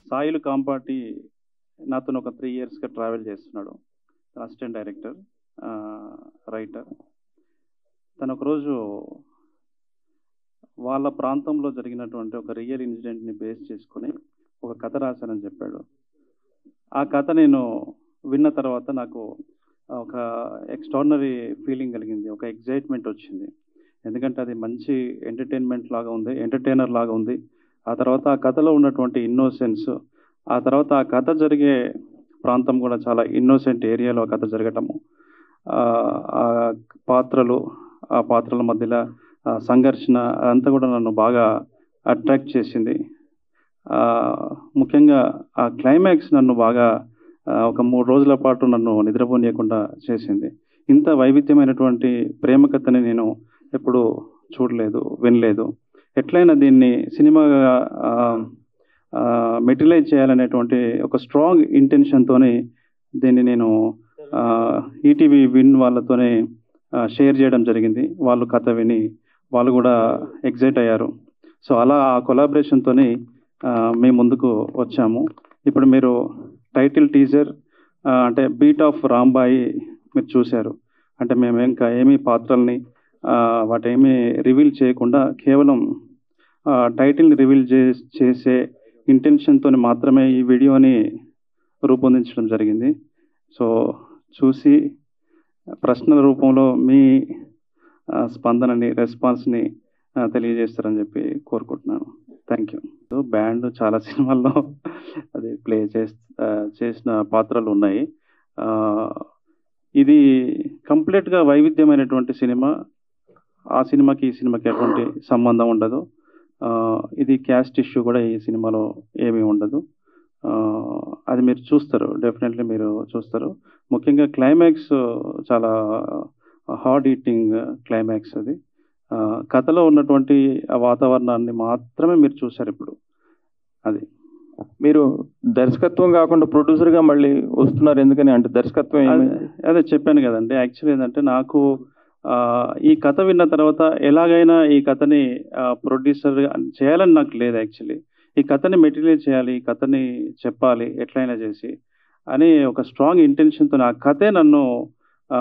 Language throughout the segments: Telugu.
సాయిలు కాంపాటి నాతో ఒక త్రీ ఇయర్స్గా ట్రావెల్ చేస్తున్నాడు అసిస్టెంట్ డైరెక్టర్ రైటర్ తను ఒకరోజు వాళ్ళ ప్రాంతంలో జరిగినటువంటి ఒక రియల్ ఇన్సిడెంట్ని బేస్ చేసుకొని ఒక కథ రాశానని చెప్పాడు ఆ కథ నేను విన్న తర్వాత నాకు ఒక ఎక్స్ట్రాడినరీ ఫీలింగ్ కలిగింది ఒక ఎగ్జైట్మెంట్ వచ్చింది ఎందుకంటే అది మంచి ఎంటర్టైన్మెంట్ లాగా ఉంది ఎంటర్టైనర్ లాగా ఉంది ఆ తర్వాత ఆ కథలో ఉన్నటువంటి ఇన్నోసెన్స్ ఆ తర్వాత ఆ కథ జరిగే ప్రాంతం కూడా చాలా ఇన్నోసెంట్ ఏరియాలో ఆ కథ జరగటము ఆ ఆ పాత్రలు ఆ పాత్రల మధ్యలో ఆ సంఘర్షణ అదంతా కూడా నన్ను బాగా అట్రాక్ట్ చేసింది ఆ, ముఖ్యంగా ఆ క్లైమాక్స్ నన్ను బాగా ఆ, ఒక మూడు రోజుల పాటు నన్ను నిద్రపోనీయకుండా చేసింది ఇంత వైవిధ్యమైనటువంటి ప్రేమ కథని నేను ఎప్పుడు చూడలేదు వినలేదు ఎట్లయినా దీన్ని సినిమాగా మెటిలైజ్ చేయాలనేటువంటి ఒక స్ట్రాంగ్ ఇంటెన్షన్తోనే దీన్ని నేను ఈటీవీ విన్ వాళ్ళతోనే షేర్ చేయడం జరిగింది వాళ్ళు కథ విని వాళ్ళు కూడా ఎగ్జైట్ అయ్యారు సో అలా ఆ కొలాబరేషన్తోనే మేము ముందుకు వచ్చాము ఇప్పుడు మీరు టైటిల్ టీజర్ అంటే బీట్ ఆఫ్ రాంబాయి మీరు చూశారు అంటే మేము ఇంకా ఏమీ పాత్రల్ని ఆ, వాటేమీ రివీల్ చేయకుండా కేవలం ఆ, టైటిల్ని రివీల్ చే చేసే ఇంటెన్షన్తో మాత్రమే ఈ వీడియోని రూపొందించడం జరిగింది సో చూసి ప్రశ్నల రూపంలో మీ ఆ, స్పందనని రెస్పాన్స్ని ఆ, తెలియజేస్తారని చెప్పి కోరుకుంటున్నాను థ్యాంక్ యూ బ్యాండ్ చాలా సినిమాల్లో అది ప్లే చేస్ ఆ, చేసిన పాత్రలు ఉన్నాయి ఆ, ఇది కంప్లీట్గా వైవిధ్యమైనటువంటి సినిమా ఆ సినిమాకి ఈ సినిమాకి ఎటువంటి సంబంధం ఉండదు ఆ, ఇది క్యాస్ట్ ఇష్యూ కూడా ఈ సినిమాలో ఏమీ ఉండదు ఆ, అది మీరు చూస్తారు డెఫినెట్లీ మీరు చూస్తారు ముఖ్యంగా క్లైమాక్స్ చాలా హార్డ్ ఈటింగ్ క్లైమాక్స్ అది ఆ, కథలో ఉన్నటువంటి ఆ వాతావరణాన్ని మాత్రమే మీరు చూశారు ఇప్పుడు అది మీరు దర్శకత్వం కాకుండా producer గా మళ్ళీ వస్తున్నారు ఎందుకని అంటే దర్శకత్వం ఏమి అదే- అదే చెప్పాను కదండి యాక్చువల్లీ ఏంటంటే నాకు ఆ, ఈ కథ విన్న తర్వాత ఎలాగైనా ఈ కథని ప్రొడ్యూసర్ చేయాలని నాకు లేదు యాక్చువల్లీ ఈ కథని మెటీరియల్ చేయాలి ఈ కథని చెప్పాలి ఎట్లయినా చేసి అని ఒక స్ట్రాంగ్ ఇంటెన్షన్తో ఆ కథే నన్ను ఆ,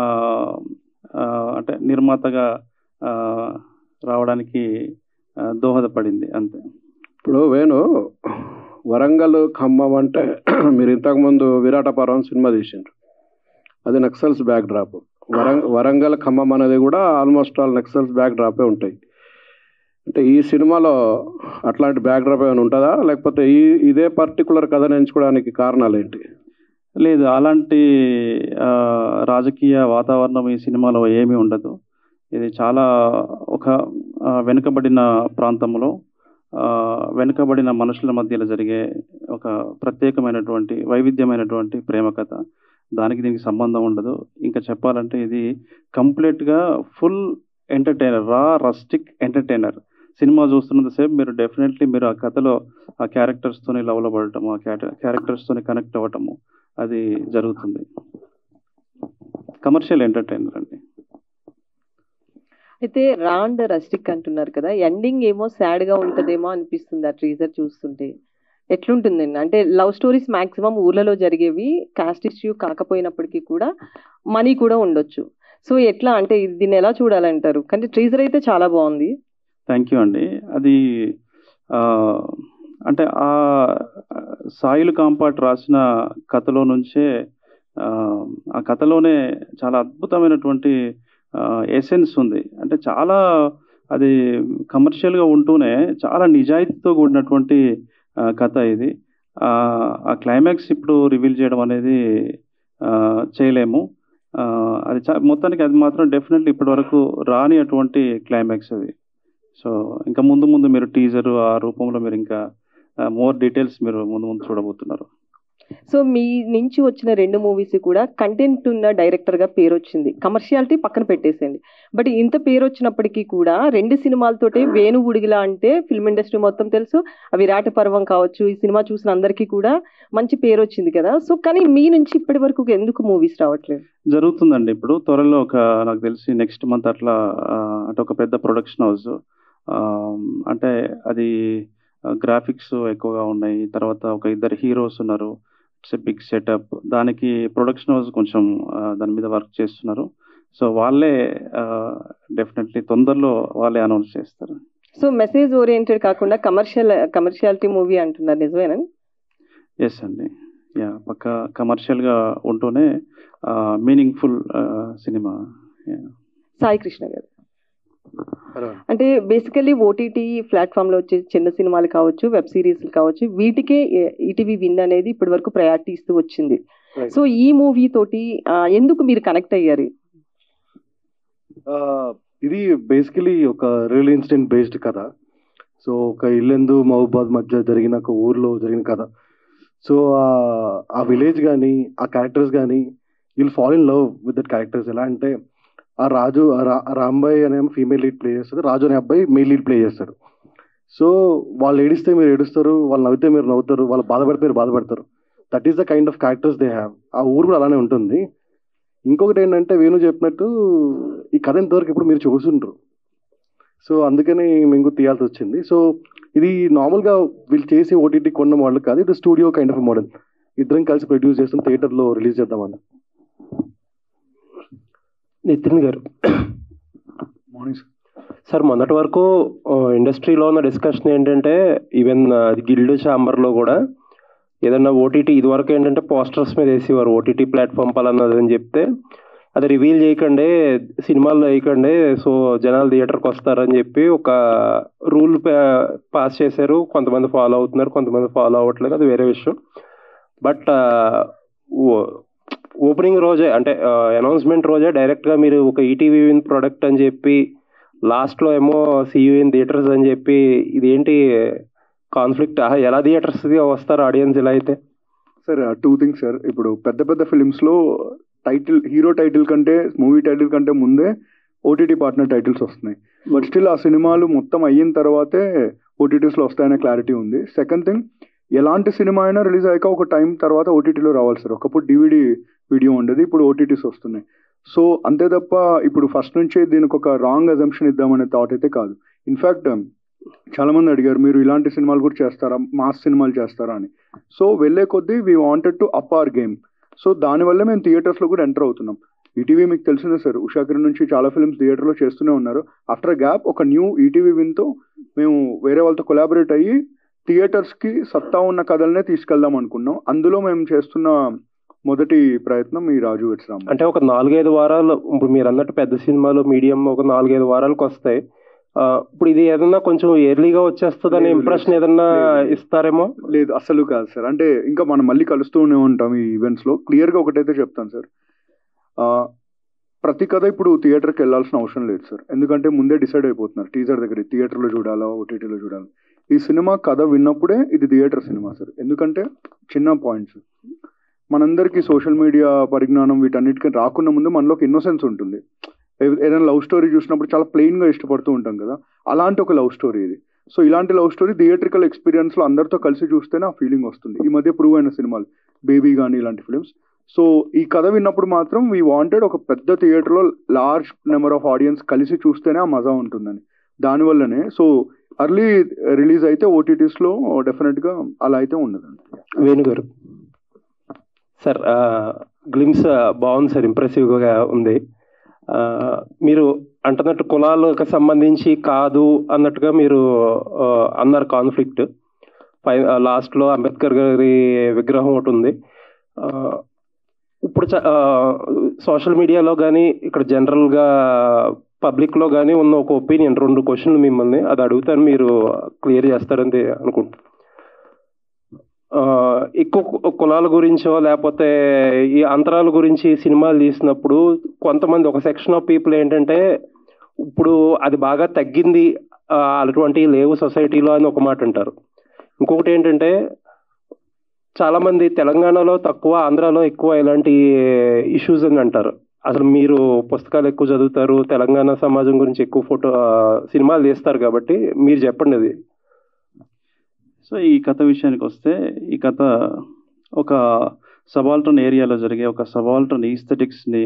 ఆ, అంటే నిర్మాతగా ఆ, రావడానికి ఆ, దోహదపడింది అంతే ఇప్పుడు వేణు వరంగల్ ఖమ్మం అంటే మీరు ఇంతకుముందు విరాటపురం సినిమా తీసిండ్రు అది నక్సల్స్ బ్యాక్ డ్రాప్ వరంగ వరంగల్ ఖమ్మం అనేది కూడా ఆల్మోస్ట్ ఆల్ నక్సల్స్ బ్యాక్ డ్రాపే ఉంటాయి అంటే ఈ సినిమాలో అట్లాంటి బ్యాక్ డ్రాప్ ఏమైనా ఉంటుందా లేకపోతే ఈ ఇదే పర్టికులర్ కథను ఎంచుకోవడానికి కారణాలు ఏంటి లేదు అలాంటి ఆ, రాజకీయ వాతావరణం ఈ సినిమాలో ఏమీ ఉండదు ఇది చాలా ఒక ఆ, వెనుకబడిన ప్రాంతంలో ఆ, వెనుకబడిన మనుషుల మధ్యలో జరిగే ఒక ప్రత్యేకమైనటువంటి వైవిధ్యమైనటువంటి ప్రేమ కథ దానికి దీనికి సంబంధం ఉండదు ఇంకా చెప్పాలంటే ఇది కంప్లీట్గా full entertainer raw rustic entertainer సినిమా చూస్తున్నంతసేపు మీరు డెఫినెట్లీ మీరు ఆ కథలో ఆ క్యారెక్టర్స్తోని లవ్లో పడటము ఆ క్యారెక్టర్స్తోని కనెక్ట్ అవ్వటము అది జరుగుతుంది కమర్షియల్ ఎంటర్టైనర్ అండి అయితే రాండ్ రస్టిక్ అంటున్నారు కదా ఎండింగ్ ఏమో సాడ్ గా ఉంటదేమో అనిపిస్తుంది ఆ ట్రీజర్ చూస్తుంటే ఎట్లుంటుందండి అంటే లవ్ స్టోరీస్ మాక్సిమం ఊర్లలో జరిగేవి కాస్ట్ ఇష్యూ కాకపోయినప్పటికీ కూడా మనీ కూడా ఉండొచ్చు సో ఎట్లా అంటే ఇది- దీన్ని ఎలా చూడాలంటారు కానీ ట్రీజర్ అయితే చాలా బాగుంది థ్యాంక్ యూ అండి అది ఆ, అంటే ఆ సాయిల్ కాంపాట్ రాసిన కథలో నుంచే ఆ, ఆ కథలోనే చాలా అద్భుతమైనటువంటి ఎసెన్స్ ఉంది అంటే చాలా అది కమర్షియల్గా ఉంటూనే చాలా నిజాయితీతో కూడినటువంటి ఆ, కథ ఇది ఆ, ఆ క్లైమాక్స్ ఇప్పుడు రివీల్ చేయడం అనేది ఆ, చేయలేము ఆ, అది చా మొత్తానికి అది మాత్రం డెఫినెట్లీ ఇప్పటి వరకు రాని అటువంటి క్లైమాక్స్ అది సో ఇంకా ముందు ముందు మీరు టీజర్ ఆ రూపంలో మీరు ఇంకా మోర్ డీటెయిల్స్ మీరు ముందు ముందు చూడబోతున్నారు సో మీ నుంచి వచ్చిన రెండు మూవీస్ కూడా కంటెంట్ ఉన్న డైరెక్టర్ గా పేరు వచ్చింది కమర్షియాలిటీ పక్కన పెట్టేసేయండి బట్ ఇంత పేరు వచ్చినప్పటికీ కూడా రెండు సినిమాలతోటే వేణు ఉడిగిలా అంటే ఫిల్మ్ ఇండస్ట్రీ మొత్తం తెలుసు ఆ విరాట పర్వం కావచ్చు ఈ సినిమా చూసిన అందరికీ కూడా మంచి పేరు వచ్చింది కదా సో కానీ మీ నుంచి ఇప్పటి వరకు ఎందుకు మూవీస్ రావట్లేదు జరుగుతుందండి ఇప్పుడు త్వరలో ఒక నాకు తెలిసి నెక్స్ట్ మంత్ అట్లా ఆ, అంటే ఒక పెద్ద ప్రొడక్షన్ హౌస్ అంటే అది గ్రాఫిక్స్ ఎక్కువగా ఉన్నాయి తర్వాత ఒక ఇద్దరు హీరోస్ ఉన్నారు ఇట్స్ బిగ్ సెటప్ దానికి ప్రొడక్షన్ హౌస్ కొంచెం ఆ, దాని మీద వర్క్ చేస్తున్నారు సో వాళ్ళే డెఫినెట్లీ తొందరలో వాళ్ళే అనౌన్స్ చేస్తారు సో మెసేజ్ ఓరియంటెడ్ కాకుండా కమర్షియల్ కమర్షియాలిటీ మూవీ అంటున్నారు నిజమేనా ఎస్ అండి యా పక్క కమర్షియల్గా ఉంటూనే మీనింగ్ఫుల్ సినిమా సాయి కృష్ణ గారు అంటే బేసికలీ ఓటీటీ ప్లాట్ఫామ్ లో వచ్చే చిన్న సినిమాలు కావచ్చు వెబ్ సిరీస్ కావచ్చు వీటికే ఈటీవీ విన్ అనేది ఇప్పటి వరకు ప్రయారిటీ ఇస్తూ వచ్చింది Right. సో ఈ మూవీ తోటి ఆ, ఎందుకు మీరు కనెక్ట్ అయ్యారు ఆ, ఇది బేసికలీ ఒక రియల్ ఇన్సిడెంట్ బేస్డ్ కథ సో ఒక ఇల్లెందు మహబూబాద్ మధ్య జరిగిన ఒక ఊర్లో జరిగిన కథ సో ఆ- ఆ విలేజ్ కానీ ఆ క్యారెక్టర్స్ కానీ will fall in love with that characters ఎలా అంటే ఆ రాజు ఆ రా- ఆ రాంబాయ్ అనే ఫీమేల్ లీడ్ ప్లే చేస్తాడు రాజు అనే అబ్బాయి మెయిల్ లీడ్ ప్లే చేస్తాడు సో వాళ్ళు ఏడిస్తే మీరు ఏడుస్తారు వాళ్ళు నవ్వితే మీరు నవ్వుతారు వాళ్ళు బాధపడితే మీరు బాధపడతారు that is the kind of characters they have ఆ ఊరు కూడా అలానే ఉంటుంది ఇంకొకటి ఏంటంటే వేణు చెప్పినట్టు ఈ కథ ఇంతవరకు ఇప్పుడు మీరు చూసుంటారు సో అందుకని మేము తీయాల్సి వచ్చింది సో ఇది నార్మల్గా వీళ్ళు చేసి ఓటీటీ కొన్న మోడల్ కాదు ఇది స్టూడియో కైండ్ ఆఫ్ మోడల్ ఇద్దరం కలిసి ప్రొడ్యూస్ చేస్తాం థియేటర్లో రిలీజ్ చేద్దామని నితిన్ గారు మార్నింగ్ సార్ మొన్నటి వరకు ఆ, ఇండస్ట్రీలో ఉన్న డిస్కషన్ ఏంటంటే ఈవెన్ గిల్డ్ ఛాంబర్లో కూడా ఏదన్నా ఓటీటీ ఇదివరకు ఏంటంటే పోస్టర్స్ మీద వేసేవారు ఓటీటీ ప్లాట్ఫామ్ పలానాది అని చెప్తే అది రివీల్ చేయకండి సినిమాల్లో వేయకండి సో జనాలు థియేటర్కి వస్తారని చెప్పి ఒక రూల్ పాస్ చేశారు కొంతమంది ఫాలో అవుతున్నారు కొంతమంది ఫాలో అవ్వట్లేదు అది వేరే విషయం బట్ ఓపెనింగ్ రోజే అంటే అనౌన్స్మెంట్ రోజే డైరెక్ట్గా మీరు ఒక ఈటీవీ ప్రోడక్ట్ అని చెప్పి లాస్ట్లో ఏమో సియూ ఇన్ థియేటర్స్ అని చెప్పి ఇదేంటి కాన్ఫ్లిక్ట్ ఎలా థియేటర్స్ వస్తారు ఆడియన్స్ ఇలా అయితే సార్ టూ థింగ్స్ సార్ ఇప్పుడు పెద్ద పెద్ద ఫిలిమ్స్ లో టైటిల్ హీరో టైటిల్ కంటే మూవీ టైటిల్ కంటే ముందే ఓటీటీ పార్ట్నర్ టైటిల్స్ వస్తున్నాయి బట్ స్టిల్ ఆ సినిమాలు మొత్తం అయిన తర్వాతే ఓటీటీస్ లో వస్తాయనే క్లారిటీ ఉంది సెకండ్ థింగ్ ఎలాంటి సినిమా అయినా రిలీజ్ అయ్యాక ఒక టైం తర్వాత ఓటీటీలో రావాలి సార్ ఒకప్పుడు డివిడి వీడియో ఉండేది ఇప్పుడు ఓటీటీస్ వస్తున్నాయి సో అంతే తప్ప ఇప్పుడు ఫస్ట్ నుంచే దీనికి ఒక రాంగ్ అజంప్షన్ ఇద్దామనే థాట్ అయితే కాదు ఇన్ఫాక్ట్ చాలా మంది అడిగారు మీరు ఇలాంటి సినిమాలు కూడా చేస్తారా మాస్ సినిమాలు చేస్తారా అని సో వెళ్ళే కొద్దీ we wanted to up our game so దానివల్ల మేము థియేటర్స్ లో కూడా ఎంటర్ అవుతున్నాం ఈటీవీ మీకు తెలిసిందే సార్ ఉషాకిరణ్ నుంచి చాలా ఫిల్మ్స్ థియేటర్లో చేస్తూనే ఉన్నారు ఆఫ్టర్ గ్యాప్ ఒక న్యూ ఈటీవీ విన్తో మేము వేరే వాళ్ళతో కొలాబరేట్ అయ్యి థియేటర్స్ కి సత్తా ఉన్న కథలనే తీసుకెళ్దాం అనుకున్నాం అందులో మేము చేస్తున్న మొదటి ప్రయత్నం ఈ రాజు వెట్స్ రామ్ అంటే ఒక నాలుగైదు వారాలు ఇప్పుడు మీరు అన్నట్టు పెద్ద సినిమాలు మీడియం ఒక నాలుగైదు వారాలకు వస్తాయి ఆ, ఇప్పుడు ఇది ఏదన్నా కొంచెం ఎర్లీగా వచ్చేస్తుందనే లేదు, ఇంప్రెషన్ లేదు. ఏదన్నా లేదు. ఇస్తారేమో లేదు అసలు కాదు సార్ అంటే ఇంకా మనం మళ్ళీ కలుస్తూనే ఉంటాం ఈ ఈవెంట్స్ లో క్లియర్ గా ఒకటైతే చెప్తాను సార్ ఆ, ప్రతి కథ ఇప్పుడు థియేటర్కి వెళ్ళాల్సిన అవసరం లేదు సార్ ఎందుకంటే ముందే డిసైడ్ అయిపోతున్నారు టీజర్ దగ్గర థియేటర్లో చూడాలా ఓటీటీలో చూడాలి ఈ సినిమా కథ విన్నప్పుడే ఇది థియేటర్ సినిమా సార్ ఎందుకంటే చిన్న పాయింట్స్ మనందరికీ సోషల్ మీడియా పరిజ్ఞానం వీటన్నిటికీ రాకుండా ముందు మనలో ఒక ఇన్నోసెన్స్ ఉంటుంది ఏ- ఏదైనా లవ్ స్టోరీ చూసినప్పుడు చాలా ప్లెయిన్ గా ఇష్టపడుతూ ఉంటాం కదా అలాంటి ఒక లవ్ స్టోరీ ఇది సో ఇలాంటి లవ్ స్టోరీ థియేట్రికల్ ఎక్స్పీరియన్స్ లో అందరితో కలిసి చూస్తేనే ఆ ఫీలింగ్ వస్తుంది ఈ మధ్య ప్రూవ్ అయిన సినిమాలు బేబీ కానీ ఇలాంటి ఫిలిమ్స్ సో ఈ కథ విన్నప్పుడు మాత్రం వీ వాంటెడ్ ఒక పెద్ద థియేటర్లో లార్జ్ నెంబర్ ఆఫ్ ఆడియన్స్ కలిసి చూస్తేనే ఆ మజా ఉంటుందని దానివల్లనే సో అర్లీ రిలీజ్ అయితే ఓటీటీస్ లో డెఫినెట్ గా అలా అయితే ఉండదండి వేణుగారు సార్ గ్లిమ్స్ బాగుంది సార్ ఇంప్రెసివ్గా ఉంది ఆ, మీరు అంటున్నట్టు కులాలకు సంబంధించి కాదు అన్నట్టుగా మీరు ఆ, అన్నారు కాన్ఫ్లిక్ట్ పై లాస్ట్లో అంబేద్కర్ గారి విగ్రహం ఒకటి ఉంది ఆ, ఇప్పుడు సోషల్ మీడియాలో కానీ ఇక్కడ జనరల్గా పబ్లిక్లో కానీ ఉన్న ఒక ఒపీనియన్ రెండు క్వశ్చన్లు మిమ్మల్ని అది అడుగుతాను మీరు క్లియర్ చేస్తారని అనుకుంటున్నాను ఆ, ఎక్కువ కు- కులాల గురించో లేకపోతే ఈ అంతరాల గురించి సినిమాలు తీసినప్పుడు కొంతమంది ఒక సెక్షన్ ఆఫ్ పీపుల్ ఏంటంటే ఇప్పుడు అది బాగా తగ్గింది ఆ, అటువంటివి లేవు సొసైటీలో అని ఒక మాట అంటారు ఇంకొకటి ఏంటంటే చాలా మంది తెలంగాణలో తక్కువ ఆంధ్రాలో ఎక్కువ ఇలాంటి ఇష్యూస్ అని అంటారు అసలు మీరు పుస్తకాలు ఎక్కువ చదువుతారు తెలంగాణ సమాజం గురించి ఎక్కువ ఫోటో ఆ, సినిమాలు తీస్తారు కాబట్టి మీరు చెప్పండి అది సో ఈ కథ విషయానికి వస్తే ఈ కథ ఒక సబాల్టర్న్ ఏరియాలో జరిగే ఒక సబాల్టర్న్ ఈస్థెటిక్స్ని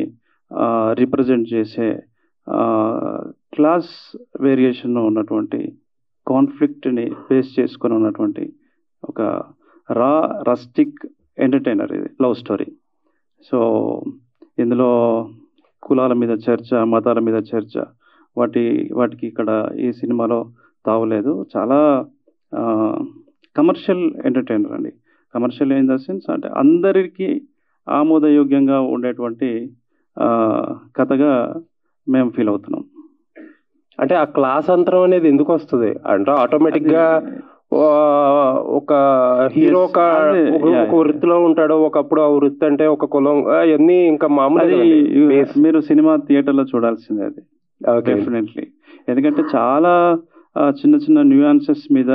రిప్రజెంట్ చేసే క్లాస్ వేరియేషన్ ఉన్నటువంటి కాన్ఫ్లిక్ట్ని ఫేస్ చేసుకొని ఉన్నటువంటి ఒక రా రస్టిక్ ఎంటర్టైనర్ ఇది లవ్ స్టోరీ సో ఇందులో కులాల మీద చర్చ మతాల మీద చర్చ వాటి వాటికి ఇక్కడ ఈ సినిమాలో తావలేదు చాలా కమర్షియల్ ఎంటర్టైనర్ అండి కమర్షియల్ ఇన్ ద సెన్స్ అంటే అందరికీ ఆమోదయోగ్యంగా ఉండేటువంటి ఆ, కథగా మేము ఫీల్ అవుతున్నాం అంటే ఆ క్లాస్ అంతరం అనేది ఎందుకు వస్తుంది అంటే ఆటోమేటిక్ గా ఆ, ఒక హీరో ఒక అదే, ఒక- yeah, ఒక వృత్తిలో ఉంటాడు ఒకప్పుడు ఆ వృత్తి అంటే ఒక కులం అవన్నీ ఇంకా మామూలు అది మీరు సినిమా థియేటర్లో చూడాల్సిందే అది డెఫినెట్లీ ఎందుకంటే చాలా ఆ, చిన్న చిన్న న్యూయాన్సెస్ మీద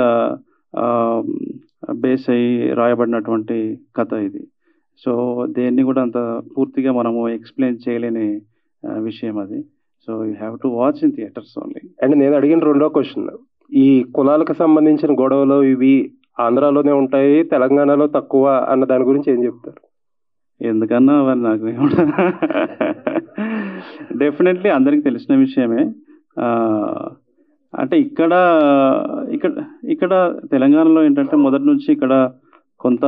బేస్ అయ్యి రాయబడినటువంటి కథ ఇది సో దేన్ని కూడా అంత పూర్తిగా మనము ఎక్స్ప్లెయిన్ చేయలేని ఆ, విషయం అది so you have to watch in theatres only and నేను అడిగిన రెండో క్వశ్చన్ ఈ కులాలకు సంబంధించిన గొడవలు ఇవి ఆంధ్రాలోనే ఉంటాయి తెలంగాణలో తక్కువ అన్న దాని గురించి ఏం చెప్తారు ఎందుకన్నా మరి నాకు డెఫినెట్లీ అందరికి తెలిసిన విషయమే ఆ, అంటే ఇక్కడ ఇక్కడ ఇక్కడ తెలంగాణలో ఏంటంటే మొదటి నుంచి ఇక్కడ కొంత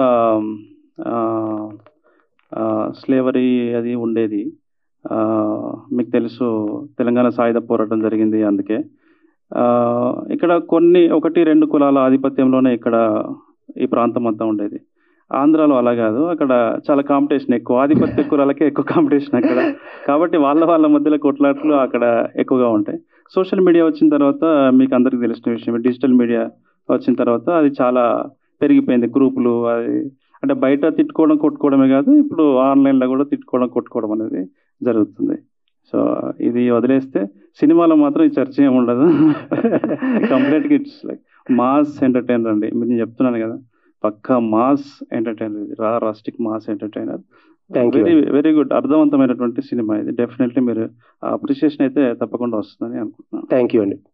స్లేవరీ అది ఉండేది ఆ, మీకు తెలుసు తెలంగాణ సాయుధ పోరాటం జరిగింది అందుకే ఆ, ఇక్కడ కొన్ని ఒకటి రెండు కులాల ఆధిపత్యంలోనే ఇక్కడ ఈ ప్రాంతం అంతా ఉండేది ఆంధ్రాలో అలా కాదు అక్కడ చాలా కాంపిటీషన్ ఎక్కువ ఆధిపత్య కులాలకే ఎక్కువ కాంపిటీషన్ అక్కడ కాబట్టి వాళ్ళ వాళ్ళ మధ్యలో కొట్లాట్లు అక్కడ ఎక్కువగా ఉంటాయి సోషల్ మీడియా వచ్చిన తర్వాత మీకు అందరికీ తెలిసిన విషయం డిజిటల్ మీడియా వచ్చిన తర్వాత అది చాలా పెరిగిపోయింది గ్రూపులు అది అంటే బయట తిట్టుకోవడం కొట్టుకోవడమే కాదు ఇప్పుడు ఆన్లైన్లో కూడా తిట్టుకోవడం కొట్టుకోవడం అనేది జరుగుతుంది సో ఇది వదిలేస్తే సినిమాలో మాత్రం ఈ చర్చ ఏమి ఉండదు కంప్లీట్గా ఇట్స్ లైక్ మాస్ ఎంటర్టైనర్ అండి మీరు నేను చెప్తున్నాను కదా పక్కా మాస్ ఎంటర్టైనర్ ఇది raw rustic mass entertainer Thank you. Very very good అర్థవంతమైనటువంటి సినిమా ఇది డెఫినెట్లీ మీరు అప్రిషియేషన్ అయితే తప్పకుండా వస్తుందని అనుకుంటున్నాను థ్యాంక్ యూ అండి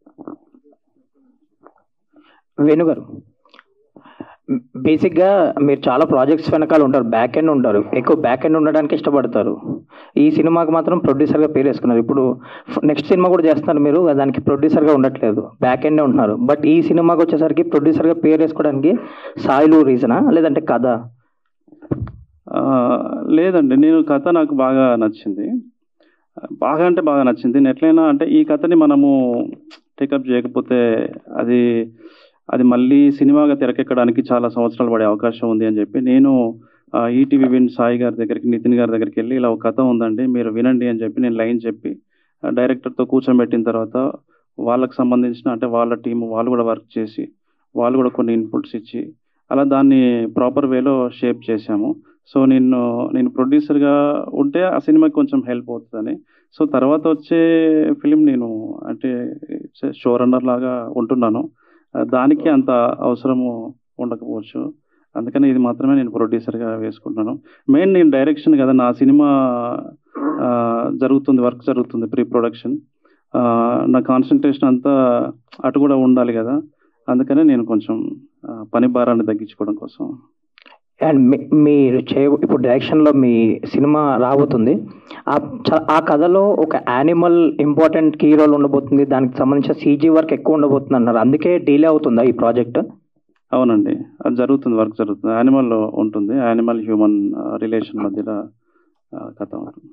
వేణు గారు బేసిక్గా మీరు చాలా ప్రాజెక్ట్స్ వెనకాల ఉంటారు బ్యాక్ ఎండ్ ఉంటారు ఎక్కువ బ్యాక్ ఎండ్ ఉండడానికి ఇష్టపడతారు ఈ సినిమాకి మాత్రం ప్రొడ్యూసర్గా పేరు వేసుకున్నారు ఇప్పుడు నెక్స్ట్ సినిమా కూడా చేస్తున్నారు మీరు దానికి ప్రొడ్యూసర్గా ఉండట్లేదు బ్యాక్ ఎండే ఉంటున్నారు బట్ ఈ సినిమాకి వచ్చేసరికి ప్రొడ్యూసర్గా పేరు వేసుకోవడానికి సాయిలు రీజనా లేదంటే కథ ఆ, లేదండి నేను కథ నాకు బాగా నచ్చింది బాగా అంటే బాగా నచ్చింది నేను ఎట్లయినా అంటే ఈ కథని మనము టేకప్ చేయకపోతే అది అది మళ్ళీ సినిమాగా తెరకెక్కడానికి చాలా సంవత్సరాలు పడే అవకాశం ఉంది అని చెప్పి నేను ఈటీవీ విన్ సాయి గారి దగ్గరికి నితిన్ గారి దగ్గరికి వెళ్ళి ఇలా ఒక కథ ఉందండి మీరు వినండి అని చెప్పి నేను లైన్ చెప్పి ఆ, డైరెక్టర్తో కూర్చోబెట్టిన తర్వాత వాళ్ళకి సంబంధించిన అంటే వాళ్ళ టీం వాళ్ళు కూడా వర్క్ చేసి వాళ్ళు కూడా కొన్ని ఇన్పుట్స్ ఇచ్చి అలా దాన్ని ప్రాపర్ వేలో షేప్ చేశాము సో నేను నేను ప్రొడ్యూసర్గా ఉంటే ఆ సినిమాకి కొంచెం హెల్ప్ అవుతుందని సో తర్వాత వచ్చే ఫిలిం నేను అంటే షో రన్నర్ లాగా ఉంటున్నాను ఆ, దానికి అంత అవసరము ఉండకపోవచ్చు అందుకని ఇది మాత్రమే నేను ప్రొడ్యూసర్గా వేసుకుంటున్నాను మెయిన్ నేను డైరెక్షన్ కదా నా సినిమా ఆ, జరుగుతుంది వర్క్ జరుగుతుంది ప్రీ ప్రొడక్షన్ నా కాన్సన్ట్రేషన్ అంతా అటు కూడా ఉండాలి కదా అందుకనే నేను కొంచెం ఆ, పని భారాన్ని తగ్గించుకోవడం కోసం అండ్ మీ- మీరు చే ఇప్పుడు డైరెక్షన్లో మీ సినిమా రాబోతుంది ఆ చ- ఆ కథలో ఒక యానిమల్ ఇంపార్టెంట్ కీ రోల్ ఉండబోతుంది దానికి సంబంధించిన సీజీ వర్క్ ఎక్కువ ఉండబోతుంది అన్నారు అందుకే డిలే అవుతుందా ఈ ప్రాజెక్ట్ అవునండి అది జరుగుతుంది వర్క్ జరుగుతుంది యానిమల్ ఉంటుంది యానిమల్ హ్యూమన్ రిలేషన్ మధ్యలో ఆ, కథ ఉంటుంది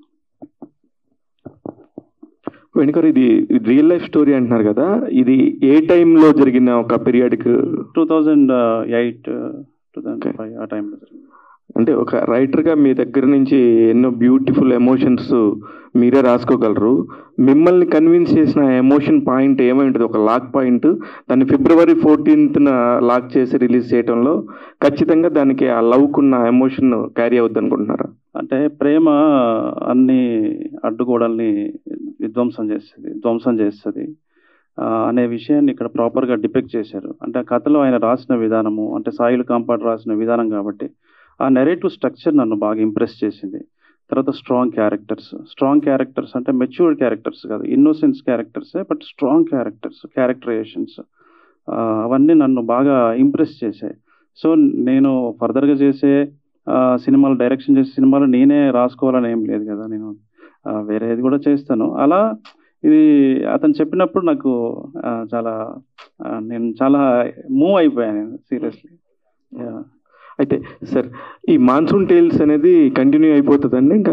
వెనుకరు ఇది రియల్ లైఫ్ స్టోరీ అంటున్నారు కదా ఇది ఏ టైంలో జరిగిన ఒక periodic two thousand eight two thousand five ఆ టైంలో జరిగింది అంటే ఒక రైటర్గా మీ దగ్గర నుంచి ఎన్నో బ్యూటిఫుల్ ఎమోషన్స్ మీరే రాసుకోగలరు మిమ్మల్ని కన్విన్స్ చేసిన ఎమోషన్ పాయింట్ ఏమై ఉంటుంది ఒక లాక్ పాయింట్ దాన్ని ఫిబ్రవరి ఫోర్టీన్త్న లాక్ చేసి రిలీజ్ చేయడంలో ఖచ్చితంగా దానికి ఆ లవ్కున్న ఎమోషన్ క్యారీ అవుద్ది అనుకుంటున్నారా అంటే ప్రేమ అన్ని అడ్డుగోడల్ని విధ్వంసం చేస్తుంది ధ్వంసం చేస్తుంది ఆ, అనే విషయాన్ని ఇక్కడ ప్రాపర్గా డిపెక్ట్ చేశారు అంటే ఆ కథలో ఆయన రాసిన విధానము అంటే సాయిల్ కాంపాట్ రాసిన విధానం కాబట్టి ఆ నెరేటివ్ స్ట్రక్చర్ నన్ను బాగా ఇంప్రెస్ చేసింది తర్వాత స్ట్రాంగ్ క్యారెక్టర్స్ స్ట్రాంగ్ క్యారెక్టర్స్ అంటే మెచ్యూర్డ్ క్యారెక్టర్స్ కాదు ఇన్నోసెన్స్ క్యారెక్టర్సే బట్ స్ట్రాంగ్ క్యారెక్టర్స్ క్యారెక్టరైజేషన్స్ అవన్నీ నన్ను బాగా ఇంప్రెస్ చేశాయి సో నేను ఫర్దర్గా చేసే ఆ, సినిమాలు డైరెక్షన్ చేసే సినిమాలు నేనే రాసుకోవాలని ఏం లేదు కదా నేను ఆ, వేరేది కూడా చేస్తాను అలా ఇది అతను చెప్పినప్పుడు నాకు ఆ, చాలా ఆ, నేను చాలా మూవ్ అయిపోయాను సీరియస్లీ అయితే సార్ ఈ మాన్సూన్ టేల్స్ అనేది కంటిన్యూ అయిపోతుందండి ఇంకా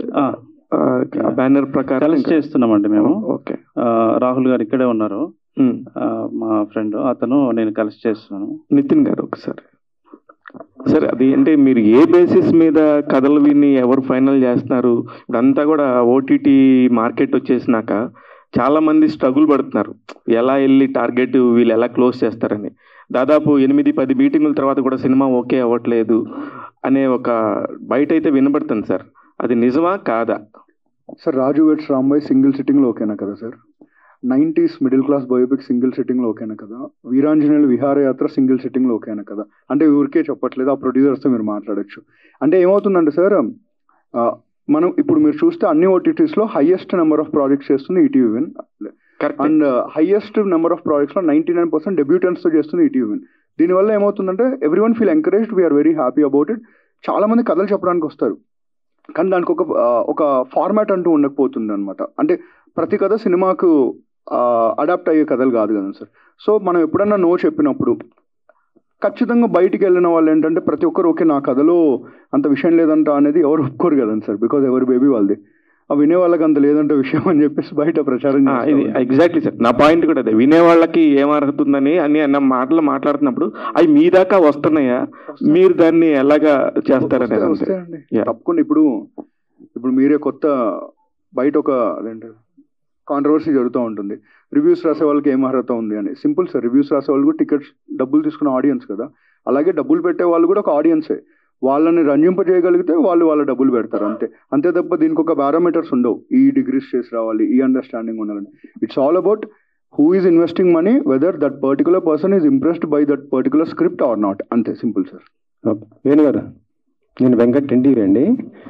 బ్యానర్ ప్రకారం కలిసి ఇంకా- చేస్తున్నామండి మేము ఓకే ఆ, రాహుల్ గారు ఇక్కడే ఉన్నారు ఉమ్. ఆ, మా ఫ్రెండ్ అతను నేను కలిసి చేస్తున్నాను నితిన్ గారు ఒకసారి సార్ అది అంటే మీరు ఏ బేసిస్ మీద కథలు విని ఎవరు ఫైనల్ చేస్తున్నారు ఇప్పుడంతా కూడా ఓటీటీ మార్కెట్ వచ్చేసినాక చాలా మంది స్ట్రగుల్ పడుతున్నారు ఎలా వెళ్ళి టార్గెట్ వీళ్ళు ఎలా క్లోజ్ చేస్తారని దాదాపు ఎనిమిది పది మీటింగుల తర్వాత కూడా సినిమా ఓకే అవ్వట్లేదు అనే ఒక బయట అయితే వినబడుతుంది సార్ అది నిజమా కాదా sir Raju weds Rambai single సిట్టింగ్లో ఓకేనా కదా sir nineties middle class biopic single సిట్టింగ్లో ఓకేనా కదా వీరాంజనేయులు విహారయాత్ర సింగిల్ సిట్టింగ్లో ఓకేనా కదా అంటే ఊరికే చెప్పట్లేదు ఆ ప్రొడ్యూసర్స్తో మీరు మాట్లాడొచ్చు అంటే ఏమవుతుందంటే సార్ ఆ, మనం ఇప్పుడు మీరు చూస్తే అన్ని ఓటీటీస్లో హైయెస్ట్ నెంబర్ ఆఫ్ ప్రాజెక్ట్స్ చేస్తుంది ETV win and highest number of ప్రాజెక్ట్స్లో నైంటీ నైన్ పర్సెంట్ డెబ్యూటెంట్స్తో చేస్తుంది ఈటీవీ విన్ దీనివల్ల ఏమవుతుందంటే everyone feel encouraged we are very happy about it చాలా మంది కథలు చెప్పడానికి వస్తారు కానీ దానికి ఒక ఆ, ఒక ఫార్మాట్ అంటూ ఉండకపోతుంది అనమాట అంటే ప్రతి కథ సినిమాకు అడాప్ట్ అయ్యే కథలు కాదు కదా సార్ సో మనం ఎప్పుడన్నా నో చెప్పినప్పుడు ఖచ్చితంగా బయటికి వెళ్ళిన వాళ్ళు ఏంటంటే ప్రతి ఒక్కరు ఓకే నా కథలో అంత విషయం లేదంట అనేది ఎవరు ఒప్పుకోరు కదండి సార్ బికాజ్ ఎవరి బేబీ వాళ్ళది ఆ వినే వాళ్ళకి అంత లేదంట విషయం అని చెప్పేసి బయట ప్రచారం ఆ, చేస్తా ఇది ఉంటారు. ఎగ్జాక్ట్లీ సార్ నా పాయింట్ కూడా అదే వినే వాళ్ళకి ఏమర్హతుందని అని అన్న మాటలు మాట్లాడుతున్నప్పుడు అవి మీ దాకా వస్తున్నాయా మీరు దాన్ని ఎలాగా చేస్తారనేది వస్తాయి- అంతే. వస్తాయండి Yeah. తప్పకుండా ఇప్పుడు ఇప్పుడు మీరే కొత్త బయట ఒక అదేంటి కాంట్రవర్సీ జరుగుతూ ఉంటుంది రివ్యూస్ రాసే వాళ్ళకి ఏం అర్హత ఉంది అని సింపుల్ సార్ రివ్యూస్ రాసే వాళ్ళు కూడా టికెట్స్ డబ్బులు తీసుకున్న ఆడియన్స్ కదా అలాగే డబ్బులు పెట్టే వాళ్ళు కూడా ఒక ఆడియన్సే వాళ్ళని రంజింపజేయగలిగితే వాళ్ళు వాళ్ళ డబ్బులు పెడతారు అంతే అంతే తప్ప దీనికి ఒక పారామీటర్స్ ఉండవు ఈ డిగ్రీస్ చేసి రావాలి ఈ అండర్స్టాండింగ్ ఉండాలని it's all about who is investing money whether that particular person is impressed by that particular script or not అంతే సింపుల్ సార్ వేణు గారు నేను వెంకట్ ఎన్టీవీ అండి